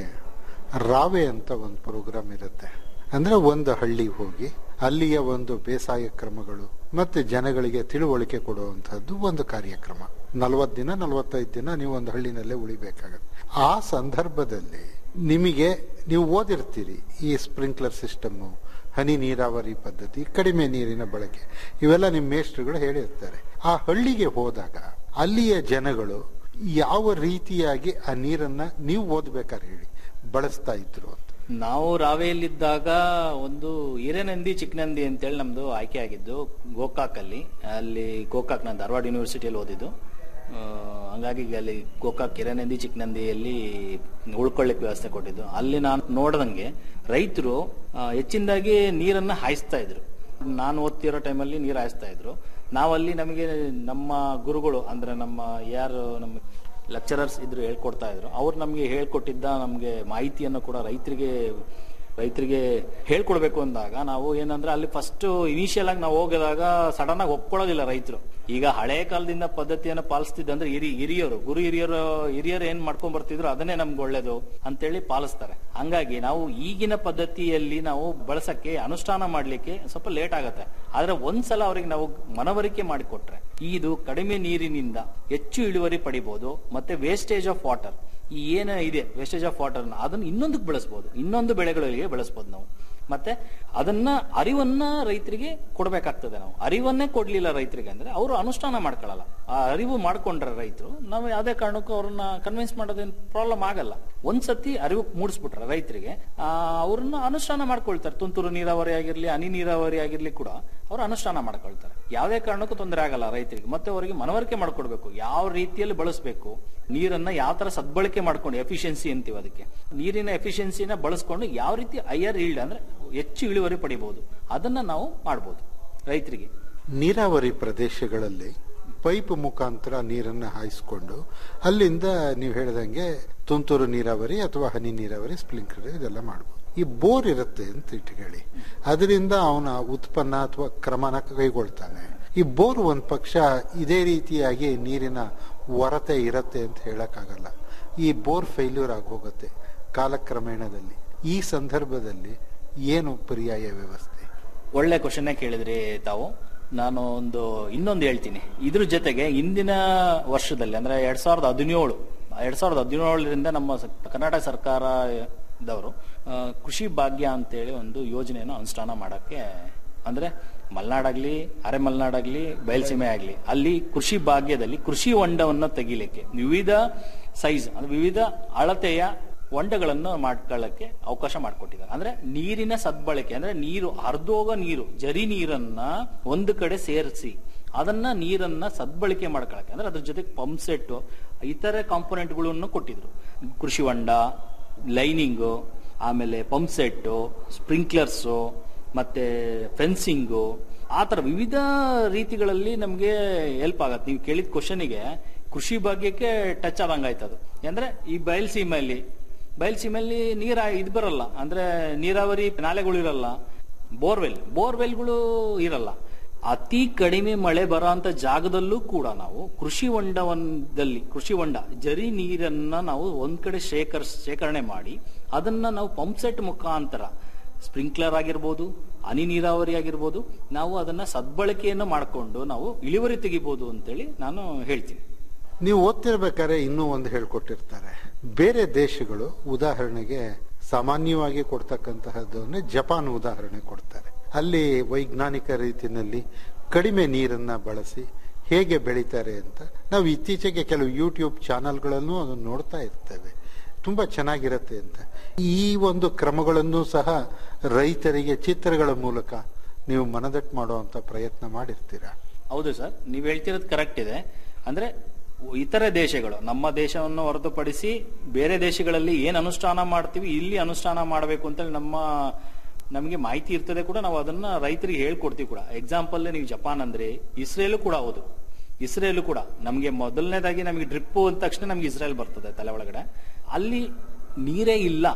ರಾವೆ ಅಂತ ಒಂದು ಪ್ರೋಗ್ರಾಮ್ ಇರುತ್ತೆ ಅಂದ್ರೆ ಒಂದು ಹಳ್ಳಿಗೆ ಹೋಗಿ ಅಲ್ಲಿಯ ಒಂದು ಬೇಸಾಯ ಕ್ರಮಗಳು ಮತ್ತೆ ಜನಗಳಿಗೆ ತಿಳುವಳಿಕೆ ಕೊಡುವಂತಹದ್ದು ಒಂದು ಕಾರ್ಯಕ್ರಮ ನಲವತ್ತು ದಿನ ನಲವತ್ತೈದು ದಿನ ನೀವು ಒಂದು ಹಳ್ಳಿನಲ್ಲೇ ಉಳಿಬೇಕಾಗತ್ತೆ ಆ ಸಂದರ್ಭದಲ್ಲಿ ನಿಮಗೆ ನೀವು ಓದಿರ್ತೀರಿ ಈ ಸ್ಪ್ರಿಂಕ್ಲರ್ ಸಿಸ್ಟಮ್ಮು ಹನಿ ನೀರಾವರಿ ಪದ್ಧತಿ ಕಡಿಮೆ ನೀರಿನ ಬಳಕೆ ಇವೆಲ್ಲ ನಿಮ್ಮ ಮೇಷ್ಟ್ರುಗಳು ಹೇಳಿರ್ತಾರೆ ಆ ಹಳ್ಳಿಗೆ ಹೋದಾಗ ಅಲ್ಲಿಯ ಜನಗಳು ಯಾವ ರೀತಿಯಾಗಿ ಆ ನೀರನ್ನ ನೀವು ಓದ್ಬೇಕಾದ್ರೆ ಹೇಳಿ ಬಳಸ್ತಾ ಇದ್ರು ಅಂತ ನಾವು ರಾವೆಯಲ್ಲಿದ್ದಾಗ ಒಂದು ಹಿರೇನಂದಿ ಚಿಕ್ಕನಂದಿ ಅಂತೇಳಿ ನಮ್ದು ಆಯ್ಕೆ ಆಗಿದ್ದು ಗೋಕಾಕ್ ಅಲ್ಲಿ ಅಲ್ಲಿ ಗೋಕಾಕ್ ನಾನು ಧಾರವಾಡ ಯೂನಿವರ್ಸಿಟಿಯಲ್ಲಿ ಓದಿದ್ದು ಆ, ಹಂಗಾಗಿ ಅಲ್ಲಿ ಗೋಕಾಕ್ ಹಿರೇನಂದಿ ಚಿಕ್ಕನಂದಿಯಲ್ಲಿ ಉಳ್ಕೊಳ್ಳಿಕ್ಕೆ ವ್ಯವಸ್ಥೆ ಕೊಟ್ಟಿದ್ದು ಅಲ್ಲಿ ನಾನು ನೋಡ್ದಂಗೆ ರೈತರು ಹೆಚ್ಚಿನದಾಗಿ ನೀರನ್ನ ಹಾಯಿಸ್ತಾ ಇದ್ರು ನಾನು ಓದ್ತಿರೋ ಟೈಮಲ್ಲಿ ನೀರು ಹಾಯಿಸ್ತಾ ಇದ್ರು ನಾವಲ್ಲಿ ನಮಗೆ ನಮ್ಮ ಗುರುಗಳು ಅಂದ್ರೆ ನಮ್ಮ ಯಾರು ನಮ್ಮ ಲೆಕ್ಚರರ್ಸ್ ಇದ್ರು ಹೇಳ್ಕೊಡ್ತಾ ಇದ್ರು ಅವ್ರು ನಮಗೆ ಹೇಳ್ಕೊಟ್ಟಿದ್ದ ನಮಗೆ ಮಾಹಿತಿಯನ್ನು ಕೂಡ ರೈತರಿಗೆ ರೈತರಿಗೆ ಹೇಳ್ಕೊಡ್ಬೇಕು ಅಂದಾಗ ನಾವು ಏನಂದ್ರೆ ಅಲ್ಲಿ ಫಸ್ಟ್ ಇನಿಷಿಯಲ್ ಆಗಿ ನಾವು ಹೋಗಿದಾಗ ಸಡನ್ ಆಗಿ ಒಪ್ಕೊಳ್ಳೋದಿಲ್ಲ ರೈತರು ಈಗ ಹಳೆ ಕಾಲದಿಂದ ಪದ್ಧತಿಯನ್ನು ಪಾಲಿಸ್ತಿದ್ದಂದ್ರೆ ಹಿರಿ ಹಿರಿಯರು ಗುರು ಹಿರಿಯರು ಹಿರಿಯರು ಏನ್ ಮಾಡ್ಕೊಂಡ್ ಬರ್ತಿದ್ರು ಅದನ್ನೇ ನಮ್ಗೆ ಒಳ್ಳೇದು ಅಂತೇಳಿ ಪಾಲಿಸ್ತಾರೆ ಹಂಗಾಗಿ ನಾವು ಈಗಿನ ಪದ್ಧತಿಯಲ್ಲಿ ನಾವು ಬಳಸಕ್ಕೆ ಅನುಷ್ಠಾನ ಮಾಡ್ಲಿಕ್ಕೆ ಸ್ವಲ್ಪ ಲೇಟ್ ಆಗತ್ತೆ ಆದ್ರೆ ಒಂದ್ಸಲ ಅವ್ರಿಗೆ ನಾವು ಮನವರಿಕೆ ಮಾಡಿಕೊಟ್ರೆ ಇದು ಕಡಿಮೆ ನೀರಿನಿಂದ ಹೆಚ್ಚು ಇಳುವರಿ ಪಡಿಬಹುದು ಮತ್ತೆ ವೇಸ್ಟೇಜ್ ಆಫ್ ವಾಟರ್ ಈ ಏನ ಇದೆ ವೇಸ್ಟೇಜ್ ಆಫ್ ವಾಟರ್ ಅದನ್ನ ಇನ್ನೊಂದಕ್ಕೆ ಬಳಸಬಹುದು ಇನ್ನೊಂದು ಬೆಳೆಗಳಿಗೆ ಬಳಸಬಹುದು ನಾವು ಮತ್ತೆ ಅದನ್ನ ಅರಿವನ್ನ ರೈತರಿಗೆ ಕೊಡ್ಬೇಕಾಗ್ತದೆ ನಾವು ಅರಿವನ್ನೇ ಕೊಡ್ಲಿಲ್ಲ ರೈತರಿಗೆ ಅಂದ್ರೆ ಅವರು ಅನುಷ್ಠಾನ ಮಾಡ್ಕೊಳ್ಳಲ್ಲ ಆ ಅರಿವು ಮಾಡ್ಕೊಂಡ್ರೆ ರೈತರು ನಾವು ಯಾವುದೇ ಕಾರಣಕ್ಕೂ ಅವ್ರನ್ನ ಕನ್ವಿನ್ಸ್ ಮಾಡೋದೇನು ಪ್ರಾಬ್ಲಮ್ ಆಗಲ್ಲ ಒಂದ್ಸತಿ ಅರಿವು ಮೂಡಿಸ್ಬಿಟ್ರೆ ರೈತರಿಗೆ ಆ, ಅವ್ರನ್ನ ಅನುಷ್ಠಾನ ಮಾಡ್ಕೊಳ್ತಾರೆ ತುಂತುರು ನೀರಾವರಿ ಆಗಿರ್ಲಿ ಹನಿ ನೀರಾವರಿ ಆಗಿರ್ಲಿ ಕೂಡ ಅವರು ಅನುಷ್ಠಾನ ಮಾಡ್ಕೊಳ್ತಾರೆ ಯಾವುದೇ ಕಾರಣಕ್ಕೂ ತೊಂದರೆ ಆಗಲ್ಲ ರೈತರಿಗೆ ಮತ್ತೆ ಅವರಿಗೆ ಮನವರಿಕೆ ಮಾಡ್ಕೊಡ್ಬೇಕು ಯಾವ ರೀತಿಯಲ್ಲಿ ಬಳಸಬೇಕು ನೀರನ್ನ ಯಾವ ತರ ಸದ್ಬಳಕೆ ಮಾಡ್ಕೊಂಡು ಎಫಿಷಿಯನ್ಸಿ ಅಂತೀವಿ ಅದಕ್ಕೆ ನೀರಿನ ಎಫಿಷಿಯನ್ಸಿನ ಬಳಸ್ಕೊಂಡು ಯಾವ ರೀತಿ ಹೈಯರ್ ಈಲ್ಡ್ ಅಂದ್ರೆ ಹೆಚ್ಚು ಇಳುವರಿ ಪಡಿಬಹುದು ಅದನ್ನ ನಾವು ಮಾಡ್ಬೋದು ರೈತರಿಗೆ ನೀರಾವರಿ ಪ್ರದೇಶಗಳಲ್ಲಿ ಪೈಪ್ ಮುಖಾಂತರ ನೀರನ್ನು ಹಾಯಿಸ್ಕೊಂಡು ಅಲ್ಲಿಂದ ನೀವು ಹೇಳಿದಂಗೆ ತುಂತುರು ನೀರಾವರಿ ಅಥವಾ ಹನಿ ನೀರಾವರಿ ಸ್ಪ್ರಿಂಕ್ಲರ್ ಇದೆಲ್ಲ ಮಾಡ್ಬೋದು ಈ ಬೋರ್ ಇರುತ್ತೆ ಅಂತ ಇಟ್ಕೊಳ್ಳಿ ಅದರಿಂದ ಅವನ ಉತ್ಪನ್ನ ಅಥವಾ ಕ್ರಮನ ಕೈಗೊಳ್ತಾನೆ ಈ ಬೋರ್ ಒಂದ್ ಪಕ್ಷ ಇದೇ ರೀತಿಯಾಗಿ ನೀರಿನ ಹೊರತೆ ಇರತ್ತೆ ಅಂತ ಹೇಳಕ್ಕಾಗಲ್ಲ ಈ ಬೋರ್ ಫೇಲ್ಯೂರ್ ಆಗಿ ಹೋಗುತ್ತೆ ಕಾಲಕ್ರಮೇಣದಲ್ಲಿ ಈ ಸಂದರ್ಭದಲ್ಲಿ ಏನು ಪರ್ಯಾಯ ವ್ಯವಸ್ಥೆ ಒಳ್ಳೆ ಕ್ವಶನ್ ಕೇಳಿದ್ರಿ ತಾವು ನಾನು ಒಂದು ಇನ್ನೊಂದು ಹೇಳ್ತೀನಿ ಇದ್ರ ಜೊತೆಗೆ ಇಂದಿನ ವರ್ಷದಲ್ಲಿ ಅಂದ್ರೆ ಎರಡ್ ಸಾವಿರದ ಹದಿನೇಳು ಎರಡ್ ಸಾವಿರದ ಹದಿನೇಳರಿಂದ ನಮ್ಮ ಸ- ಕರ್ನಾಟಕ ಸರ್ಕಾರದವರು ಆ, ಕೃಷಿ ಭಾಗ್ಯ ಅಂತೇಳಿ ಒಂದು ಯೋಜನೆಯನ್ನು ಅನುಷ್ಠಾನ ಮಾಡಕ್ಕೆ ಅಂದ್ರೆ ಮಲೆನಾಡಾಗ್ಲಿ ಅರೆ ಮಲೆನಾಡಾಗ್ಲಿ ಬಯಲುಸೀಮೆ ಆಗ್ಲಿ ಅಲ್ಲಿ ಕೃಷಿ ಭಾಗ್ಯದಲ್ಲಿ ಕೃಷಿ ಹೊಂಡವನ್ನು ತೆಗಿಲಿಕ್ಕೆ ವಿವಿಧ ಸೈಜ್ ಅಂದ್ರೆ ವಿವಿಧ ಅಳತೆಯ ಹೊಂಡಗಳನ್ನು ಮಾಡ್ಕೊಳ್ಳಕ್ಕೆ ಅವಕಾಶ ಮಾಡಿಕೊಟ್ಟಿದ್ದಾರೆ ಅಂದ್ರೆ ನೀರಿನ ಸದ್ಬಳಕೆ ಅಂದ್ರೆ ನೀರು ಹರಿದೋಗ ನೀರು ಜರಿ ನೀರನ್ನ ಒಂದು ಕಡೆ ಸೇರಿಸಿ ಅದನ್ನ ನೀರನ್ನ ಸದ್ಬಳಕೆ ಮಾಡ್ಕೊಳಕ್ಕೆ ಅಂದ್ರೆ ಅದ್ರ ಜೊತೆಗೆ ಪಂಪ್ ಸೆಟ್ ಇತರೆ ಕಾಂಪೊನೆಂಟ್ಗಳನ್ನು ಕೊಟ್ಟಿದ್ರು ಕೃಷಿ ಹೊಂಡ ಲೈನಿಂಗು ಆಮೇಲೆ ಪಂಪ್ ಸೆಟ್ಟು ಸ್ಪ್ರಿಂಕ್ಲರ್ಸು ಮತ್ತೆ ಫೆನ್ಸಿಂಗು ಆ ತರ ವಿವಿಧ ರೀತಿಗಳಲ್ಲಿ ನಮಗೆ ಹೆಲ್ಪ್ ಆಗತ್ತೆ ನೀವು ಕೇಳಿದ ಕ್ವಶನಿಗೆ ಕೃಷಿ ಭಾಗ್ಯಕ್ಕೆ ಟಚ್ ಆದಂಗಾಯ್ತು ಅದು ಅಂದ್ರೆ ಈ ಬಯಲ್ಸೀಮೆಯಲ್ಲಿ ಬಯಲ್ಸೀಮೆಯಲ್ಲಿ ನೀರ ಇದು ಬರಲ್ಲ ಅಂದ್ರೆ ನೀರಾವರಿ ನಾಲೆಗಳು ಇರಲ್ಲ ಬೋರ್ವೆಲ್ ಬೋರ್ವೆಲ್ಗಳು ಇರಲ್ಲ ಅತಿ ಕಡಿಮೆ ಮಳೆ ಬರೋ ಅಂತ ಜಾಗದಲ್ಲೂ ಕೂಡ ನಾವು ಕೃಷಿ ಹೊಂಡದಲ್ಲಿ ಕೃಷಿ ಹೊಂಡ ಜರಿ ನೀರನ್ನ ನಾವು ಒಂದ್ ಕಡೆ ಶೇಖರ್ ಶೇಖರಣೆ ಮಾಡಿ ಅದನ್ನ ನಾವು ಪಂಪ್ ಸೆಟ್ ಮುಖಾಂತರ ಸ್ಪ್ರಿಂಕ್ಲರ್ ಆಗಿರ್ಬೋದು ಹನಿ ನೀರಾವರಿ ಆಗಿರ್ಬೋದು ನಾವು ಅದನ್ನ ಸದ್ಬಳಕೆಯನ್ನು ಮಾಡಿಕೊಂಡು ನಾವು ಇಳುವರಿ ತೆಗಿಬಹುದು ಅಂತೇಳಿ ನಾನು ಹೇಳ್ತೀನಿ ನೀವು ಓದ್ತಿರ್ಬೇಕಾದ್ರೆ ಇನ್ನೂ ಒಂದು ಹೇಳ್ಕೊಟ್ಟಿರ್ತಾರೆ ಬೇರೆ ದೇಶಗಳು ಉದಾಹರಣೆಗೆ ಸಾಮಾನ್ಯವಾಗಿ ಕೊಡ್ತಕ್ಕಂತಹದ್ದನ್ನೇ ಜಪಾನ್ ಉದಾಹರಣೆ ಕೊಡ್ತಾರೆ ಅಲ್ಲಿ ವೈಜ್ಞಾನಿಕ ರೀತಿಯಲ್ಲಿ ಕಡಿಮೆ ನೀರನ್ನ ಬಳಸಿ ಹೇಗೆ ಬೆಳೀತಾರೆ ಅಂತ ನಾವು ಇತ್ತೀಚೆಗೆ ಕೆಲವು ಯೂಟ್ಯೂಬ್ ಚಾನೆಲ್ಗಳಲ್ಲೂ ಅದನ್ನು ನೋಡ್ತಾ ಇರ್ತೇವೆ ತುಂಬಾ ಚೆನ್ನಾಗಿರತ್ತೆ ಅಂತ ಈ ಒಂದು ಕ್ರಮಗಳನ್ನು ಸಹ ರೈತರಿಗೆ ಚಿತ್ರಗಳ ಮೂಲಕ ನೀವು ಮನದಟ್ಟು ಮಾಡುವಂತ ಪ್ರಯತ್ನ ಮಾಡಿರ್ತೀರಾ ಹೌದು ಸರ್ ನೀವು ಹೇಳ್ತಿರೋದು ಕರೆಕ್ಟ್ ಇದೆ ಅಂದ್ರೆ ಇತರೆ ದೇಶಗಳು ನಮ್ಮ ದೇಶವನ್ನು ಹೊರತುಪಡಿಸಿ ಬೇರೆ ದೇಶಗಳಲ್ಲಿ ಏನ್ ಅನುಷ್ಠಾನ ಮಾಡ್ತೀವಿ ಇಲ್ಲಿ ಅನುಷ್ಠಾನ ಮಾಡಬೇಕು ಅಂತ ನಮ್ಮ ನಮಗೆ ಮಾಹಿತಿ ಇರ್ತದೆ ಕೂಡ ನಾವು ಅದನ್ನ ರೈತರಿಗೆ ಹೇಳ್ಕೊಡ್ತೀವಿ ಕೂಡ ಎಕ್ಸಾಂಪಲ್ ನೀವು ಜಪಾನ್ ಅಂದ್ರೆ ಇಸ್ರೇಲು ಕೂಡ ಹೌದು ಇಸ್ರೇಲು ಕೂಡ ನಮಗೆ ಮೊದಲನೇದಾಗಿ ನಮಗೆ ಡ್ರಿಪ್ ಅಂದ ತಕ್ಷಣ ನಮ್ಗೆ ಇಸ್ರೇಲ್ ಬರ್ತದೆ ತಲೆ ಒಳಗಡೆ ಅಲ್ಲಿ ನೀರೇ ಇಲ್ಲ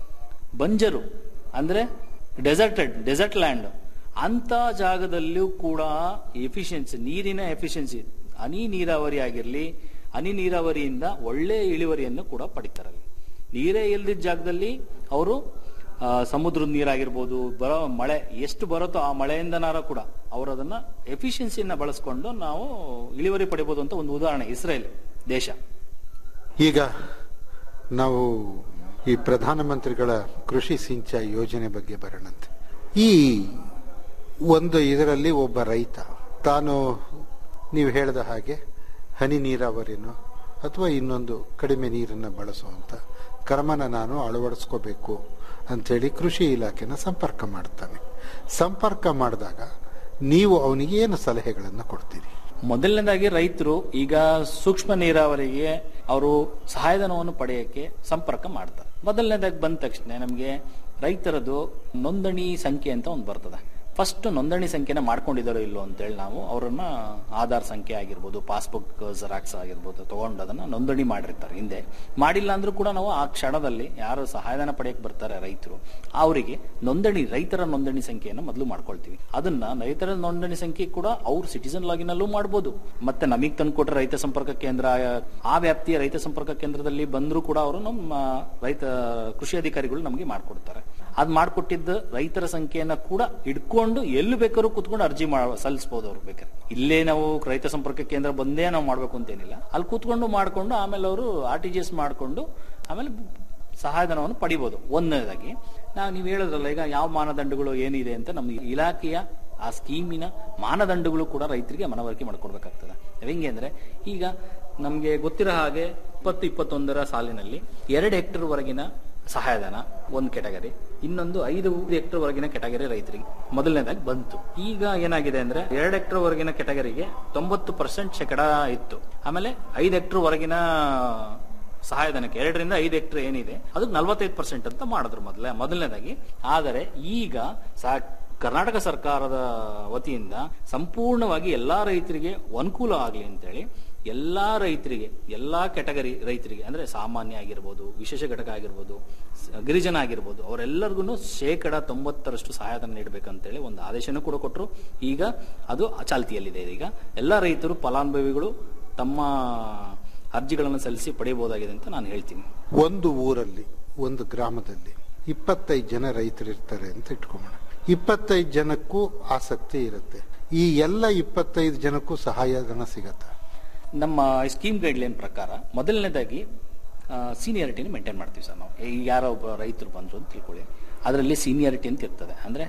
ಬಂಜರು ಅಂದ್ರೆ ಡೆಸರ್ಟೆಡ್ ಡೆಸರ್ಟ್ ಲ್ಯಾಂಡ್ ಅಂತ ಜಾಗದಲ್ಲೂ ಕೂಡ ಎಫಿಷಿಯನ್ಸಿ ನೀರಿನ ಎಫಿಷಿಯನ್ಸಿ ಹನಿ ನೀರಾವರಿ ಆಗಿರ್ಲಿ ಹನಿ ನೀರಾವರಿಯಿಂದ ಒಳ್ಳೆ ಇಳುವರಿಯನ್ನು ಕೂಡ ಪಡಿತಾರೆ ಅಲ್ಲಿ ನೀರೇ ಇಲ್ದಿದ್ದ ಜಾಗದಲ್ಲಿ ಅವರು ಸಮುದ್ರದ ನೀರಾಗಿರ್ಬೋದು ಬರೋ ಮಳೆ ಎಷ್ಟು ಬರುತ್ತೋ ಆ ಮಳೆಯಿಂದನಾರ ಕೂಡ ಅವರು ಅದನ್ನ ಎಫಿಷಿಯನ್ಸಿಯನ್ನ ಬಳಸ್ಕೊಂಡು ನಾವು ಇಳುವರಿ ಪಡಿಬಹುದು ಅಂತ ಒಂದು ಉದಾಹರಣೆ ಇಸ್ರೇಲ್ ದೇಶ ಈಗ ನಾವು ಈ ಪ್ರಧಾನಮಂತ್ರಿಗಳ ಕೃಷಿ ಸಿಂಚಾಯಿ ಯೋಜನೆ ಬಗ್ಗೆ ಬರೋಣಂತೆ ಈ ಒಂದು ಇದರಲ್ಲಿ ಒಬ್ಬ ರೈತ ತಾನು ನೀವು ಹೇಳಿದ ಹಾಗೆ ಹನಿ ನೀರಾವರಿನೋ ಅಥವಾ ಇನ್ನೊಂದು ಕಡಿಮೆ ನೀರನ್ನು ಬಳಸುವಂತ ಕ್ರಮನ ನಾನು ಅಳವಡಿಸ್ಕೋಬೇಕು ಅಂಥೇಳಿ ಕೃಷಿ ಇಲಾಖೆನ ಸಂಪರ್ಕ ಮಾಡ್ತಾನೆ ಸಂಪರ್ಕ ಮಾಡಿದಾಗ ನೀವು ಅವನಿಗೆ ಏನು ಸಲಹೆಗಳನ್ನು ಕೊಡ್ತೀರಿ ಮೊದಲನೇದಾಗಿ ರೈತರು ಈಗ ಸೂಕ್ಷ್ಮ ನೀರಾವರಿಗೆ ಅವರು ಸಹಾಯಧನವನ್ನು ಪಡೆಯಕ್ಕೆ ಸಂಪರ್ಕ ಮಾಡ್ತಾರೆ ಮೊದಲನೇದಾಗಿ ಬಂದ ತಕ್ಷಣ ನಮಗೆ ರೈತರದು ನೋಂದಣಿ ಸಂಖ್ಯೆ ಅಂತ ಒಂದು ಬರ್ತದೆ ಫಸ್ಟ್ ನೋಂದಣಿ ಸಂಖ್ಯೆನ ಮಾಡ್ಕೊಂಡಿದ್ದಾರೋ ಇಲ್ಲೋ ಅಂತೇಳಿ ನಾವು ಅವರನ್ನ ಆಧಾರ್ ಸಂಖ್ಯೆ ಆಗಿರ್ಬೋದು ಪಾಸ್ಬುಕ್ ಜೆರಾಕ್ಸ್ ಆಗಿರ್ಬೋದು ತಗೊಂಡು ಅದನ್ನ ನೋಂದಣಿ ಮಾಡಿರ್ತಾರೆ ಹಿಂದೆ ಮಾಡಿಲ್ಲ ಅಂದ್ರೂ ಕೂಡ ನಾವು ಆ ಕ್ಷಣದಲ್ಲಿ ಯಾರು ಸಹಾಯಧನ ಪಡೆಯಕ್ಕೆ ಬರ್ತಾರೆ ರೈತರು ಅವರಿಗೆ ನೋಂದಣಿ ರೈತರ ನೋಂದಣಿ ಸಂಖ್ಯೆಯನ್ನು ಮೊದಲು ಮಾಡ್ಕೊಳ್ತೀವಿ ಅದನ್ನ ರೈತರ ನೋಂದಣಿ ಸಂಖ್ಯೆ ಕೂಡ ಅವ್ರು ಸಿಟಿಸನ್ ಲಾಗಿನ್ ಅಲ್ಲೂ ಮಾಡ್ಬೋದು ಮತ್ತೆ ನಮಗ್ ತಂದ್ಕೊಟ್ರೆ ರೈತ ಸಂಪರ್ಕ ಕೇಂದ್ರ ಆ ವ್ಯಾಪ್ತಿಯ ರೈತ ಸಂಪರ್ಕ ಕೇಂದ್ರದಲ್ಲಿ ಬಂದರೂ ಕೂಡ ಅವರು ನಮ್ಮ ರೈತ ಕೃಷಿ ಅಧಿಕಾರಿಗಳು ನಮಗೆ ಮಾಡ್ಕೊಡ್ತಾರೆ ಅದ್ ಮಾಡ್ಕೊಟ್ಟಿದ್ದ ರೈತರ ಸಂಖ್ಯೆಯನ್ನ ಕೂಡ ಇಟ್ಕೊಂಡು ಎಲ್ಲಿ ಬೇಕಾದ್ರೂ ಕುತ್ಕೊಂಡು ಅರ್ಜಿ ಮಾಡ ಸಲ್ಲಿಸಬಹುದು ಅವ್ರು ಬೇಕಾದ್ರೆ ಇಲ್ಲೇ ನಾವು ರೈತ ಸಂಪರ್ಕ ಕೇಂದ್ರ ಬಂದೇ ನಾವು ಮಾಡ್ಬೇಕು ಅಂತೇನಿಲ್ಲ ಅಲ್ಲಿ ಕೂತ್ಕೊಂಡು ಮಾಡ್ಕೊಂಡು ಆಮೇಲೆ ಅವರು ಆರ್ ಟಿ ಜಿ ಎಸ್ ಮಾಡ್ಕೊಂಡು ಆಮೇಲೆ ಸಹಾಯಧನವನ್ನು ಪಡಿಬಹುದು ಒಂದನೇದಾಗಿ ನಾವು ನೀವು ಹೇಳಿದ್ರಲ್ಲ ಈಗ ಯಾವ ಮಾನದಂಡಗಳು ಏನಿದೆ ಅಂತ ನಮ್ಮ ಇಲಾಖೆಯ ಆ ಸ್ಕೀಮಿನ ಮಾನದಂಡಗಳು ಕೂಡ ರೈತರಿಗೆ ಮನವರಿಕೆ ಮಾಡ್ಕೊಡ್ಬೇಕಾಗ್ತದೆ ಹೆಂಗೆ ಅಂದ್ರೆ ಈಗ ನಮ್ಗೆ ಗೊತ್ತಿರೋ ಹಾಗೆ ಇಪ್ಪತ್ತು ಇಪ್ಪತ್ತೊಂದರ ಸಾಲಿನಲ್ಲಿ ಎರಡು ಹೆಕ್ಟರ್ ವರೆಗಿನ ಸಹಾಯಧನ ಒಂದು ಕೆಟಗರಿ ಇನ್ನೊಂದು ಐದು ಹೆಕ್ಟರ್ ವರೆಗಿನ ಕೆಟಗರಿ ರೈತರಿಗೆ ಮೊದಲನೇದಾಗಿ ಬಂತು ಈಗ ಏನಾಗಿದೆ ಅಂದ್ರೆ ಎರಡು ಹೆಕ್ಟರ್ ವರೆಗಿನ ಕೆಟಗರಿಗೆ ತೊಂಬತ್ತು ಪರ್ಸೆಂಟ್ ಶೇಕಡ ಇತ್ತು ಆಮೇಲೆ ಐದು ಹೆಕ್ಟರ್ ವರೆಗಿನ ಸಹಾಯಧನಕ್ಕೆ ಎರಡರಿಂದ ಐದು ಹೆಕ್ಟರ್ ಏನಿದೆ ಅದಕ್ಕೆ ನಲ್ವತ್ತೈದು ಪರ್ಸೆಂಟ್ ಅಂತ ಮಾಡಿದ್ರು ಮೊದಲೇ ಮೊದಲನೇದಾಗಿ ಆದರೆ ಈಗ ಸಾ ಕರ್ನಾಟಕ ಸರ್ಕಾರದ ವತಿಯಿಂದ ಸಂಪೂರ್ಣವಾಗಿ ಎಲ್ಲಾ ರೈತರಿಗೆ ಅನುಕೂಲ ಆಗಲಿ ಅಂತೇಳಿ ಎಲ್ಲಾ ರೈತರಿಗೆ ಎಲ್ಲಾ ಕೆಟಗರಿ ರೈತರಿಗೆ ಅಂದ್ರೆ ಸಾಮಾನ್ಯ ಆಗಿರ್ಬೋದು ವಿಶೇಷ ಘಟಕ ಆಗಿರ್ಬೋದು ಸ- ಗಿರಿಜನ ಆಗಿರ್ಬೋದು ಅವರೆಲ್ಲರಿಗೂ ಶೇಕಡ ತೊಂಬತ್ತರಷ್ಟು ಸಹಾಯಧನ ನೀಡಬೇಕಂತೇಳಿ ಒಂದು ಆದೇಶನೂ ಕೂಡ ಕೊಟ್ಟರು ಈಗ ಅದು ಚಾಲ್ತಿಯಲ್ಲಿದೆ ಈಗ ಎಲ್ಲಾ ರೈತರು ಫಲಾನುಭವಿಗಳು ತಮ್ಮ ಅರ್ಜಿಗಳನ್ನು ಸಲ್ಲಿಸಿ ಪಡೆಯಬಹುದಾಗಿದೆ ಅಂತ ನಾನು ಹೇಳ್ತೀನಿ ಒಂದು ಊರಲ್ಲಿ ಒಂದು ಗ್ರಾಮದಲ್ಲಿ ಇಪ್ಪತ್ತೈದು ಜನ ರೈತರು ಇರ್ತಾರೆ ಅಂತ ಇಟ್ಕೊಂಬೋಣ ಇಪ್ಪತ್ತೈದು ಜನಕ್ಕೂ ಆಸಕ್ತಿ ಇರುತ್ತೆ ಈ ಎಲ್ಲ ಇಪ್ಪತ್ತೈದು ಜನಕ್ಕೂ ಸಹಾಯಧನ ಸಿಗತ್ತಾ ನಮ್ಮ ಸ್ಕೀಮ್ ಗೈಡ್ಲೈನ್ ಪ್ರಕಾರ ಮೊದಲನೇದಾಗಿ ಸೀನಿಯಾರಿಟಿನ ಮೇಂಟೈನ್ ಮಾಡ್ತೀವಿ ಸರ್ ನಾವು ಈಗ ಯಾರೋ ಒಬ್ಬ ರೈತರು ಬಂದ್ರು ಅಂತ ತಿಳ್ಕೊಳ್ಳಿ ಅದರಲ್ಲಿ ಸೀನಿಯಾರಿಟಿ ಅಂತ ಇರ್ತದೆ ಅಂದ್ರೆ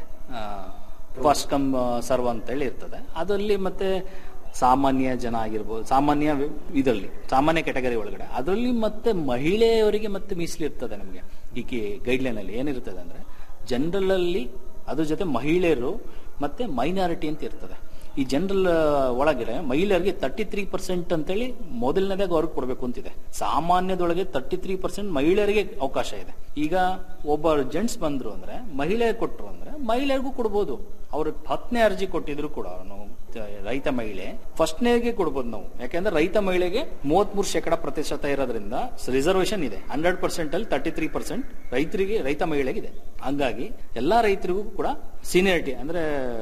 ಫಸ್ಟ್ ಕಮ್ ಸರ್ವ್ ಅಂತೇಳಿ ಇರ್ತದೆ ಅದರಲ್ಲಿ ಮತ್ತೆ ಸಾಮಾನ್ಯ ಜನ ಆಗಿರ್ಬೋದು ಸಾಮಾನ್ಯ ಇದರಲ್ಲಿ ಸಾಮಾನ್ಯ ಕೆಟಗರಿ ಒಳಗಡೆ ಅದರಲ್ಲಿ ಮತ್ತೆ ಮಹಿಳೆಯರಿಗೆ ಮತ್ತೆ ಮೀಸಲಿರ್ತದೆ ನಮಗೆ ಈ ಗೈಡ್ಲೈನ್ ಅಲ್ಲಿ ಏನಿರ್ತದೆ ಅಂದ್ರೆ ಜನರಲ್ ಅಲ್ಲಿ ಅದ್ರ ಜೊತೆ ಮಹಿಳೆಯರು ಮತ್ತೆ ಮೈನಾರಿಟಿ ಅಂತ ಇರ್ತದೆ ಈ ಜನರಲ್ ಒಳಗಡೆ ಮಹಿಳೆಯರಿಗೆ ತರ್ಟಿ ತ್ರೀ ಪರ್ಸೆಂಟ್ ಅಂತೇಳಿ ಮೊದಲನೇದಾಗ ಅವ್ರಿಗೆ ಕೊಡಬೇಕು ಅಂತಿದೆ ಸಾಮಾನ್ಯದೊಳಗೆ ತರ್ಟಿ ತ್ರೀ ಪರ್ಸೆಂಟ್ ಮಹಿಳೆಯರಿಗೆ ಅವಕಾಶ ಇದೆ ಈಗ ಒಬ್ಬ ಜೆಂಟ್ಸ್ ಬಂದ್ರು ಅಂದ್ರೆ ಮಹಿಳೆಯರು ಕೊಟ್ರು ಅಂದ್ರೆ ಮಹಿಳೆಯರಿಗೂ ಕೊಡ್ಬೋದು ಅವ್ರು ಹತ್ತನೇ ಅರ್ಜಿ ಕೊಟ್ಟಿದ್ರು ಕೂಡ ನಾವು ರೈತ ಮಹಿಳೆ ಫಸ್ಟ್ನೇಗೆ ಕೊಡ್ಬೋದು ನಾವು ಯಾಕಂದ್ರೆ ರೈತ ಮಹಿಳೆಗೆ ಮೂವತ್ಮೂರು ಶೇಕಡ ಪ್ರತಿಶತ ಇರೋದ್ರಿಂದ ರಿಸರ್ವೇಶನ್ ಇದೆ ಹಂಡ್ರೆಡ್ ಪರ್ಸೆಂಟ್ ಅಲ್ಲಿ ತರ್ಟಿ ತ್ರೀ ಪರ್ಸೆಂಟ್ ರೈತರಿಗೆ ರೈತ ಮಹಿಳೆಗಿದೆ ಹಂಗಾಗಿ ಎಲ್ಲಾ ರೈತರಿಗೂ ಕೂಡ ಸೀನಿಯರಿಟಿ ಅಂದ್ರೆ